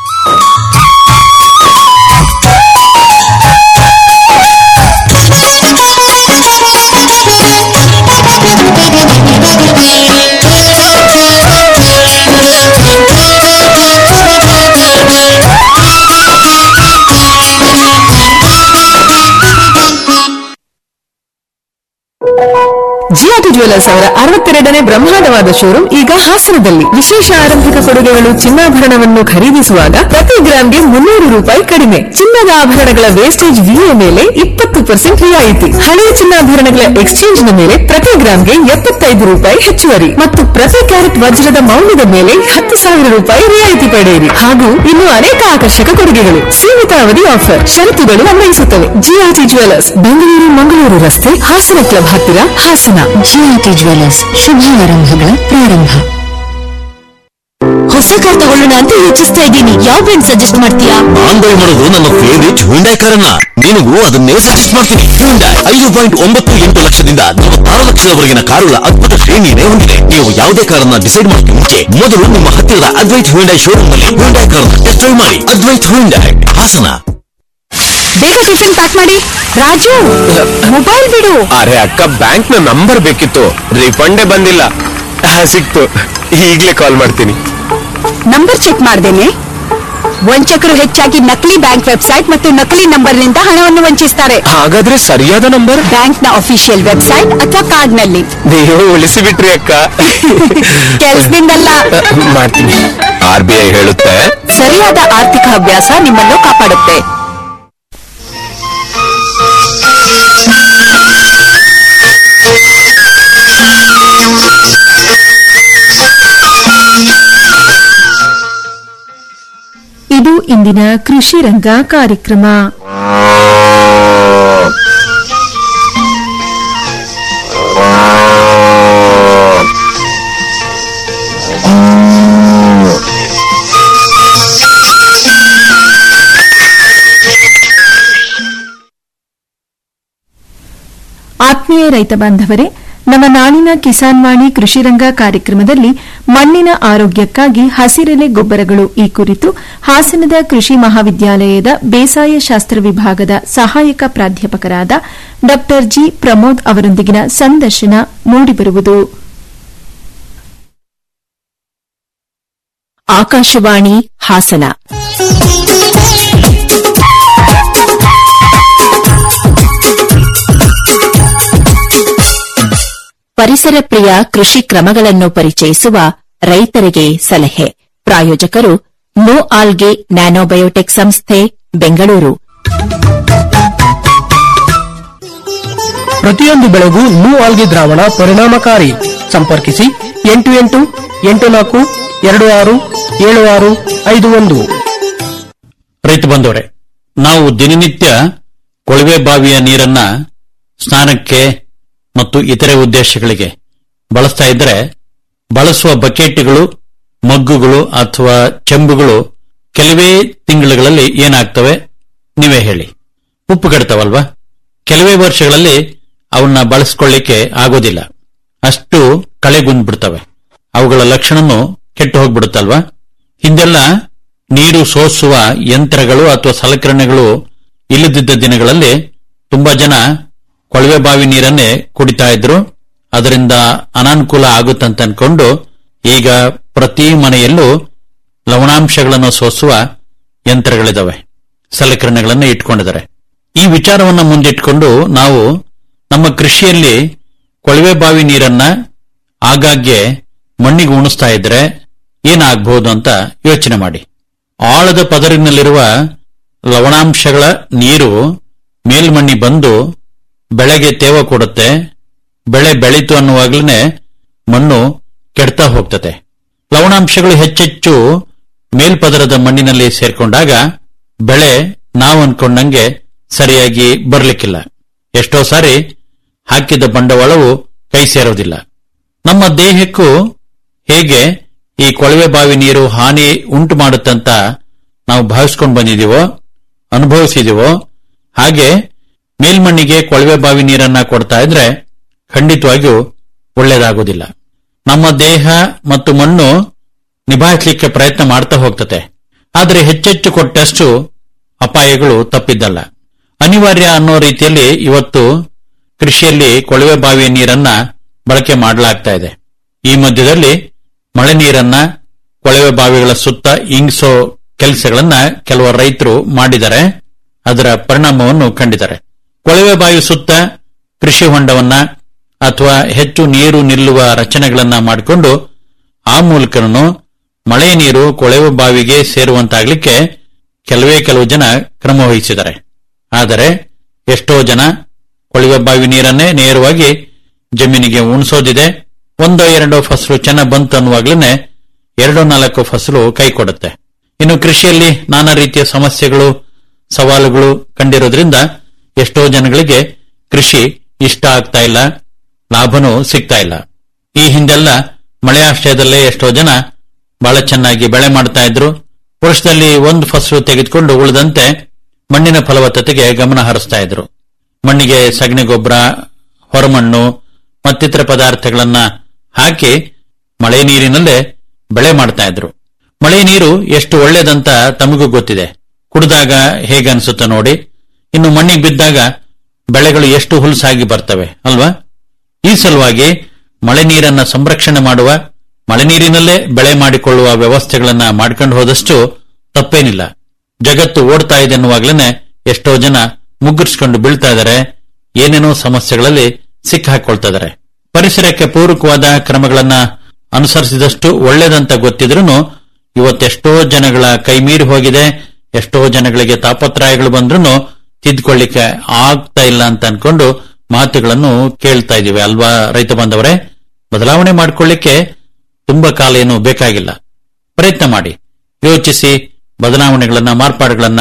ಜಿಯಾಟಿ ಜ್ಯುವೆಲರ್ಸ್ ಅವರ ಅರವತ್ತೆರಡನೇ ಬ್ರಹ್ಮಾಂಡವಾದ ಶೋರೂಮ್ ಈಗ ಹಾಸನದಲ್ಲಿ ವಿಶೇಷ ಆರಂಭಿಕ ಕೊಡುಗೆಗಳು ಚಿನ್ನಾಭರಣವನ್ನು ಖರೀದಿಸುವಾಗ ಪ್ರತಿ ಗ್ರಾಂಗೆ ಮುನ್ನೂರು ರೂಪಾಯಿ ಕಡಿಮೆ ಚಿನ್ನದ ಆಭರಣಗಳ ವೇಸ್ಟೇಜ್ ವಿಎ ಮೇಲೆ ಇಪ್ಪತ್ತು ಪರ್ಸೆಂಟ್ ರಿಯಾಯಿತಿ ಹಳೆಯ ಚಿನ್ನಾಭರಣಗಳ ಎಕ್ಸ್ಚೇಂಜ್ ನ ಮೇಲೆ ಪ್ರತಿ ಗ್ರಾಂಗೆ ಎಪ್ಪತ್ತೈದು ರೂಪಾಯಿ ಹೆಚ್ಚುವರಿ ಮತ್ತು ಪ್ರತಿ ಕ್ಯಾರೆಟ್ ವಜ್ರದ ಮೌಲ್ಯದ ಮೇಲೆ ಹತ್ತು ಸಾವಿರ ರೂಪಾಯಿ ರಿಯಾಯಿತಿ ಪಡೆಯಿರಿ ಹಾಗೂ ಇನ್ನು ಅನೇಕ ಆಕರ್ಷಕ ಕೊಡುಗೆಗಳು ಸೀಮಿತ ಅವಧಿ ಆಫರ್ ಷರತ್ತುಗಳು ಅನ್ವಯಿಸುತ್ತವೆ ಜಿಆರ್ಟಿ ಜ್ಯುವೆಲರ್ಸ್ ಬೆಂಗಳೂರು ಮಂಗಳೂರು ರಸ್ತೆ ಹಾಸನ ಕ್ಲಬ್ ಹತ್ತಿರ ಹಾಸನ ಜಿಯಾಟಿ ಜ್ಯುವೆಲರ್ಸ್ ಶುಭಾರಂಭಗಳ ಪ್ರಾರಂಭ ಹೊಸ ಕಾರ್ ತಗೊಳ್ಳೋಣ ಅಂತ ಯೋಚಿಸ್ತಾ ಇದ್ದೀನಿ ಯಾವ ಬ್ರ್ಯಾಂಡ್ ಸಜೆಸ್ಟ್ ಮಾಡ್ತೀಯಾ ನಾನ್ ಬೈ ಮಾಡೋದು ನನ್ನ ಫೇವರಿಟ್ ಹ್ಯುಂಡೈ ಕಾರನ್ನ ನಿನಗೂ ಅದನ್ನೇ ಸಜೆಸ್ಟ್ ಮಾಡ್ತೀನಿ ಹ್ಯುಂಡೈ ಐದು ಪಾಯಿಂಟ್ ಒಂಬತ್ತು ಎಂಟು ಲಕ್ಷದಿಂದ ನಲವತ್ತಾರು ಲಕ್ಷದವರೆಗಿನ ಕಾರುಗಳ ಅದ್ಭುತ ಶ್ರೇಣಿಯನ್ನೇ ಹೊಂದಿದೆ ನೀವು ಯಾವುದೇ ಕಾರನ್ನ ಡಿಸೈಡ್ ಮಾಡೋಕೆ ಮುಂಚೆ ಮೊದಲು ನಿಮ್ಮ ಹತ್ತಿರದ ಅದ್ವೈತ್ ಹ್ಯುಂಡೈ ಶೋರೂಮ್ ನಲ್ಲಿ ಹ್ಯುಂಡೈ ಕಾರನ್ನ ಟೆಸ್ಟ್ ಡ್ರೈವ್ ಮಾಡಿ ಅದ್ವೈತ್ ಹ್ಯುಂಡೈ ಹಾಸನ ಬೇಗ ಟಿಫಿನ್ ಪ್ಯಾಕ್ ಮಾಡಿ ರಾಜು ಮೊಬೈಲ್ ಬಿಡು ಅರೆ ಅಕ್ಕ ಬ್ಯಾಂಕ್ ನ ನಂಬರ್ ಬೇಕಿತ್ತು ರಿಫಂಡೇ ಬಂದಿಲ್ಲ ಆ, ಸಿಕ್ತು ಈಗ್ಲೇ ಕಾಲ್ ಮಾಡ್ತೀನಿ ನಂಬರ್ ಚೆಕ್ ಮಾಡ್ದೇನೆ ವಂಚಕರು ಹೆಚ್ಚಾಗಿ ನಕಲಿ ಬ್ಯಾಂಕ್ ವೆಬ್ಸೈಟ್ ಮತ್ತು ನಕಲಿ ನಂಬರ್ನಿಂದ ಹಣವನ್ನು ವಂಚಿಸ್ತಾರೆ ಹಾಗಾದ್ರೆ ಸರಿಯಾದ ನಂಬರ್ ಬ್ಯಾಂಕ್ ನ ಅಫಿಷಿಯಲ್ ವೆಬ್ಸೈಟ್ ಅಥವಾ ಕಾರ್ಡ್ ನಲ್ಲಿ ನೀವು ಉಳಿಸಿ ಬಿಟ್ರಿ ಅಕ್ಕ ಕೆಲ್ಸದಿಂದಲ್ಲ ಮಾಡ್ತೀನಿ ಆರ್ ಬಿ ಐ ಹೇಳುತ್ತೆ ಸರಿಯಾದ ಆರ್ಥಿಕ ಅಭ್ಯಾಸ ನಿಮ್ಮನ್ನು ಕಾಪಾಡುತ್ತೆ ಇದು ಇಂದಿನ ಕೃಷಿ ರಂಗ ಕಾರ್ಯಕ್ರಮ ಆತ್ಮೀಯ ರೈತ ಬಾಂಧವರೇ ನಮ್ಮ ನಾಳಿನ ಕಿಸಾನ್ ವಾಣಿ ಕೃಷಿ ರಂಗ ಕಾರ್ಯಕ್ರಮದಲ್ಲಿ ಮಣ್ಣಿನ ಆರೋಗ್ಯಕ್ಕಾಗಿ ಹಸಿರೆಲೆ ಗೊಬ್ಬರಗಳು ಈ ಕುರಿತು ಹಾಸನದ ಕೃಷಿ ಮಹಾವಿದ್ಯಾಲಯದ ಬೇಸಾಯ ಶಾಸ್ತ್ರ ವಿಭಾಗದ ಸಹಾಯಕ ಪ್ರಾಧ್ಯಾಪಕರಾದ ಡಾ ಜಿ ಪ್ರಮೋದ್ ಅವರೊಂದಿಗಿನ ಸಂದರ್ಶನ ಮೂಡಿಬರುವುದು ಆಕಾಶವಾಣಿ ಹಾಸನ ಪರಿಸರ ಪ್ರಿಯ ಕೃಷಿ ಕ್ರಮಗಳನ್ನು ಪರಿಚಯಿಸುವ ರೈತರಿಗೆ ಸಲಹೆ ಪ್ರಾಯೋಜಕರು ನೋ ಆಲ್ಗೆ ನ್ಯಾನೋಬಯೋಟೆಕ್ ಸಂಸ್ಥೆ ಬೆಂಗಳೂರು ಪ್ರತಿಯೊಂದು ಬೆಳೆಗೂ ನೂ ಆಲ್ಗಿ ದ್ರಾವಣ ಪರಿಣಾಮಕಾರಿ ಸಂಪರ್ಕಿಸಿ ಎಂಟು ಎಂಟು ಎಂಟು ನಾಲ್ಕು ಎರಡು ಆರು ಏಳು ಆರು ಐದು ಒಂದು ರೈತ ಬಂದವರೆ ನಾವು ದಿನನಿತ್ಯ ಕೊಳವೆ ಬಾವಿಯ ನೀರನ್ನ ಸ್ನಾನಕ್ಕೆ ಮತ್ತು ಇತರೆ ಉದ್ದೇಶಗಳಿಗೆ ಬಳಸ್ತಾ ಇದ್ರೆ ಬಳಸುವ ಬಕೆಟ್ಗಳು ಮಗ್ಗುಗಳು ಅಥವಾ ಚೆಂಬುಗಳು ಕೆಲವೇ ತಿಂಗಳುಗಳಲ್ಲಿ ಏನಾಗ್ತವೆ ನೀವೇ ಹೇಳಿ ಉಪ್ಪುಗಡ್ತಾವಲ್ವಾ ಕೆಲವೇ ವರ್ಷಗಳಲ್ಲಿ ಅವನ್ನ ಬಳಸ್ಕೊಳ್ಳಿಕ್ಕೆ ಆಗೋದಿಲ್ಲ ಅಷ್ಟು ಕಳೆಗುಂದ್ಬಿಡ್ತವೆ ಅವುಗಳ ಲಕ್ಷಣನು ಕೆಟ್ಟು ಹೋಗ್ಬಿಡುತ್ತಲ್ವಾ ಹಿಂದೆಲ್ಲ ನೀರು ಸೋಸುವ ಯಂತ್ರಗಳು ಅಥವಾ ಸಲಕರಣೆಗಳು ಇಲ್ಲದಿದ್ದ ದಿನಗಳಲ್ಲಿ ತುಂಬಾ ಜನ ಕೊಳವೆ ಬಾವಿ ನೀರನ್ನೇ ಕುಡಿತಾ ಇದ್ರು ಅದರಿಂದ ಅನಾನುಕೂಲ ಆಗುತ್ತಂತ ಅನ್ಕೊಂಡು ಈಗ ಪ್ರತಿ ಮನೆಯಲ್ಲೂ ಲವಣಾಂಶಗಳನ್ನು ಸೋಸುವ ಯಂತ್ರಗಳಿದಾವೆ ಸಲಕರಣೆಗಳನ್ನು ಇಟ್ಕೊಂಡಿದ್ದಾರೆ ಈ ವಿಚಾರವನ್ನ ಮುಂದಿಟ್ಕೊಂಡು ನಾವು ನಮ್ಮ ಕೃಷಿಯಲ್ಲಿ ಕೊಳವೆ ಬಾವಿ ನೀರನ್ನ ಆಗಾಗ್ಗೆ ಮಣ್ಣಿಗೆ ಉಣಿಸ್ತಾ ಇದ್ರೆ ಏನಾಗಬಹುದು ಅಂತ ಯೋಚನೆ ಮಾಡಿ ಆಳದ ಪದರಿನಲ್ಲಿರುವ ಲವಣಾಂಶಗಳ ನೀರು ಮೇಲ್ಮಣ್ಣಿ ಬಂದು ಬೆಳೆಗೆ ತೇವ ಕೊಡುತ್ತೆ ಬೆಳೆ ಬೆಳೀತು ಅನ್ನುವಾಗ್ಲೇ ಮಣ್ಣು ಕೆಡ್ತಾ ಹೋಗ್ತದೆ ಲವಣಾಂಶಗಳು ಹೆಚ್ಚೆಚ್ಚು ಮೇಲ್ಪದರದ ಮಣ್ಣಿನಲ್ಲಿ ಸೇರ್ಕೊಂಡಾಗ ಬೆಳೆ ನಾವು ಅನ್ಕೊಂಡಂಗೆ ಸರಿಯಾಗಿ ಬರ್ಲಿಕ್ಕಿಲ್ಲ ಎಷ್ಟೋ ಸಾರಿ ಹಾಕಿದ ಬಂಡವಾಳವು ಕೈ ಸೇರೋದಿಲ್ಲ ನಮ್ಮ ದೇಹಕ್ಕೂ ಹೇಗೆ ಈ ಕೊಳವೆ ಬಾವಿ ನೀರು ಹಾನಿ ಉಂಟು ಮಾಡುತ್ತಂತ ನಾವು ಭಾವಿಸ್ಕೊಂಡು ಬಂದಿದೀವೋ ಅನುಭವಿಸಿದೀವೋ ಹಾಗೆ ಮೇಲ್ಮಣ್ಣಿಗೆ ಕೊಳವೆ ಬಾವಿ ನೀರನ್ನ ಕೊಡ್ತಾ ಇದ್ರೆ ಖಂಡಿತವಾಗಿಯೂ ಒಳ್ಳೇದಾಗೋದಿಲ್ಲ ನಮ್ಮ ದೇಹ ಮತ್ತು ಮಣ್ಣು ನಿಭಾಯಿಸಲಿಕ್ಕೆ ಪ್ರಯತ್ನ ಮಾಡ್ತಾ ಹೋಗ್ತತೆ ಆದರೆ ಹೆಚ್ಚೆಚ್ಚು ಕೊಟ್ಟಷ್ಟು ಅಪಾಯಗಳು ತಪ್ಪಿದ್ದಲ್ಲ ಅನಿವಾರ್ಯ ಅನ್ನೋ ರೀತಿಯಲ್ಲಿ ಇವತ್ತು ಕೃಷಿಯಲ್ಲಿ ಕೊಳವೆ ಬಾವಿಯ ನೀರನ್ನ ಬಳಕೆ ಮಾಡಲಾಗ್ತಾ ಇದೆ ಈ ಮಧ್ಯದಲ್ಲಿ ಮಳೆ ನೀರನ್ನ ಕೊಳವೆ ಬಾವಿಗಳ ಸುತ್ತ ಇಂಗಿಸೋ ಕೆಲಸಗಳನ್ನ ಕೆಲವು ರೈತರು ಮಾಡಿದ್ದಾರೆ ಅದರ ಪರಿಣಾಮವನ್ನು ಕಂಡಿದ್ದಾರೆ ಕೊಳವೆ ಬಾವಿ ಸುತ್ತ ಕೃಷಿ ಹೊಂಡವನ್ನ ಅಥವಾ ಹೆಚ್ಚು ನೀರು ನಿಲ್ಲುವ ರಚನೆಗಳನ್ನ ಮಾಡಿಕೊಂಡು ಆ ಮೂಲಕನೂ ಮಳೆ ನೀರು ಕೊಳವೆ ಬಾವಿಗೆ ಸೇರುವಂತಾಗ್ಲಿಕ್ಕೆ ಕೆಲವೇ ಕೆಲವು ಜನ ಕ್ರಮ ವಹಿಸಿದ್ದಾರೆ ಆದರೆ ಎಷ್ಟೋ ಜನ ಕೊಳವೆ ಬಾವಿ ನೀರನ್ನೇ ನೇರವಾಗಿ ಜಮೀನಿಗೆ ಉಣಿಸೋದಿದೆ ಒಂದೋ ಎರಡೋ ಫಸಲು ಚೆನ್ನಾಗಿ ಬಂತು ಅನ್ನುವಾಗ್ಲೇನೆ ಎರಡೋ ನಾಲ್ಕು ಫಸಲು ಕೈ ಕೊಡುತ್ತೆ ಇನ್ನು ಕೃಷಿಯಲ್ಲಿ ನಾನಾ ರೀತಿಯ ಸಮಸ್ಯೆಗಳು ಸವಾಲುಗಳು ಕಂಡಿರೋದ್ರಿಂದ ಎಷ್ಟೋ ಜನಗಳಿಗೆ ಕೃಷಿ ಇಷ್ಟ ಆಗ್ತಾ ಇಲ್ಲ ಲಾಭನೂ ಸಿಗ್ತಾ ಇಲ್ಲ ಈ ಹಿಂದೆಲ್ಲ ಮಳೆ ಆಶ್ರಯದಲ್ಲೇ ಎಷ್ಟೋ ಜನ ಬಹಳ ಚೆನ್ನಾಗಿ ಬೆಳೆ ಮಾಡ್ತಾ ಇದ್ರು ವರ್ಷದಲ್ಲಿ ಒಂದು ಫಸಲು ತೆಗೆದುಕೊಂಡು ಉಳಿದಂತೆ ಮಣ್ಣಿನ ಫಲವತ್ತತೆಗೆ ಗಮನ ಹರಿಸ್ತಾ ಇದ್ರು ಮಣ್ಣಿಗೆ ಸಗಣಿ ಗೊಬ್ಬರ ಹೊರಮಣ್ಣು ಮತ್ತಿತರ ಪದಾರ್ಥಗಳನ್ನ ಹಾಕಿ ಮಳೆ ನೀರಿನಲ್ಲೇ ಬೆಳೆ ಮಾಡ್ತಾ ಇದ್ರು ಮಳೆ ನೀರು ಎಷ್ಟು ಒಳ್ಳೇದಂತ ತಮಗೂ ಗೊತ್ತಿದೆ ಕುಡಿದಾಗ ಹೇಗೆ ಅನ್ಸುತ್ತೆ ನೋಡಿ ಇನ್ನು ಮಣ್ಣಿಗೆ ಬಿದ್ದಾಗ ಬೆಳೆಗಳು ಎಷ್ಟು ಹುಲ್ಸಾಗಿ ಬರ್ತವೆ ಅಲ್ವಾ ಈ ಸಲುವಾಗಿ ಮಳೆ ನೀರನ್ನ ಸಂರಕ್ಷಣೆ ಮಾಡುವ ಮಳೆ ನೀರಿನಲ್ಲೇ ಬೆಳೆ ಮಾಡಿಕೊಳ್ಳುವ ವ್ಯವಸ್ಥೆಗಳನ್ನ ಮಾಡ್ಕೊಂಡು ಹೋದಷ್ಟು ತಪ್ಪೇನಿಲ್ಲ ಜಗತ್ತು ಓಡ್ತಾ ಇದೆ ಎನ್ನುವಾಗ್ಲೇನೆ ಎಷ್ಟೋ ಜನ ಮುಗ್ಗರಿಸ್ಕೊಂಡು ಬೀಳ್ತಾ ಇದ್ದಾರೆ ಏನೇನೋ ಸಮಸ್ಯೆಗಳಲ್ಲಿ ಸಿಕ್ಕಾಕೊಳ್ತಾ ಇದ್ದಾರೆ ಪರಿಸರಕ್ಕೆ ಪೂರಕವಾದ ಕ್ರಮಗಳನ್ನ ಅನುಸರಿಸಿದಷ್ಟು ಒಳ್ಳೇದಂತ ಗೊತ್ತಿದ್ರೂ ಇವತ್ತೆಷ್ಟೋ ಜನಗಳ ಕೈ ಮೀರಿ ಹೋಗಿದೆ ಎಷ್ಟೋ ಜನಗಳಿಗೆ ತಾಪತ್ರಾಯಗಳು ಬಂದ್ರೂ ತಿದ್ಕೊಳ್ಳಿಕ್ಕೆ ಆಗ್ತಾ ಇಲ್ಲ ಅಂತ ಅನ್ಕೊಂಡು ಮಾತುಗಳನ್ನು ಕೇಳ್ತಾ ಇದೀವಿ ಅಲ್ವಾ ರೈತ ಬಾಂಧವರೇ ಬದಲಾವಣೆ ಮಾಡ್ಕೊಳ್ಳಿಕ್ಕೆ ತುಂಬಾ ಕಾಲ ಏನು ಬೇಕಾಗಿಲ್ಲ ಪ್ರಯತ್ನ ಮಾಡಿ ಯೋಚಿಸಿ ಬದಲಾವಣೆಗಳನ್ನ ಮಾರ್ಪಾಡುಗಳನ್ನ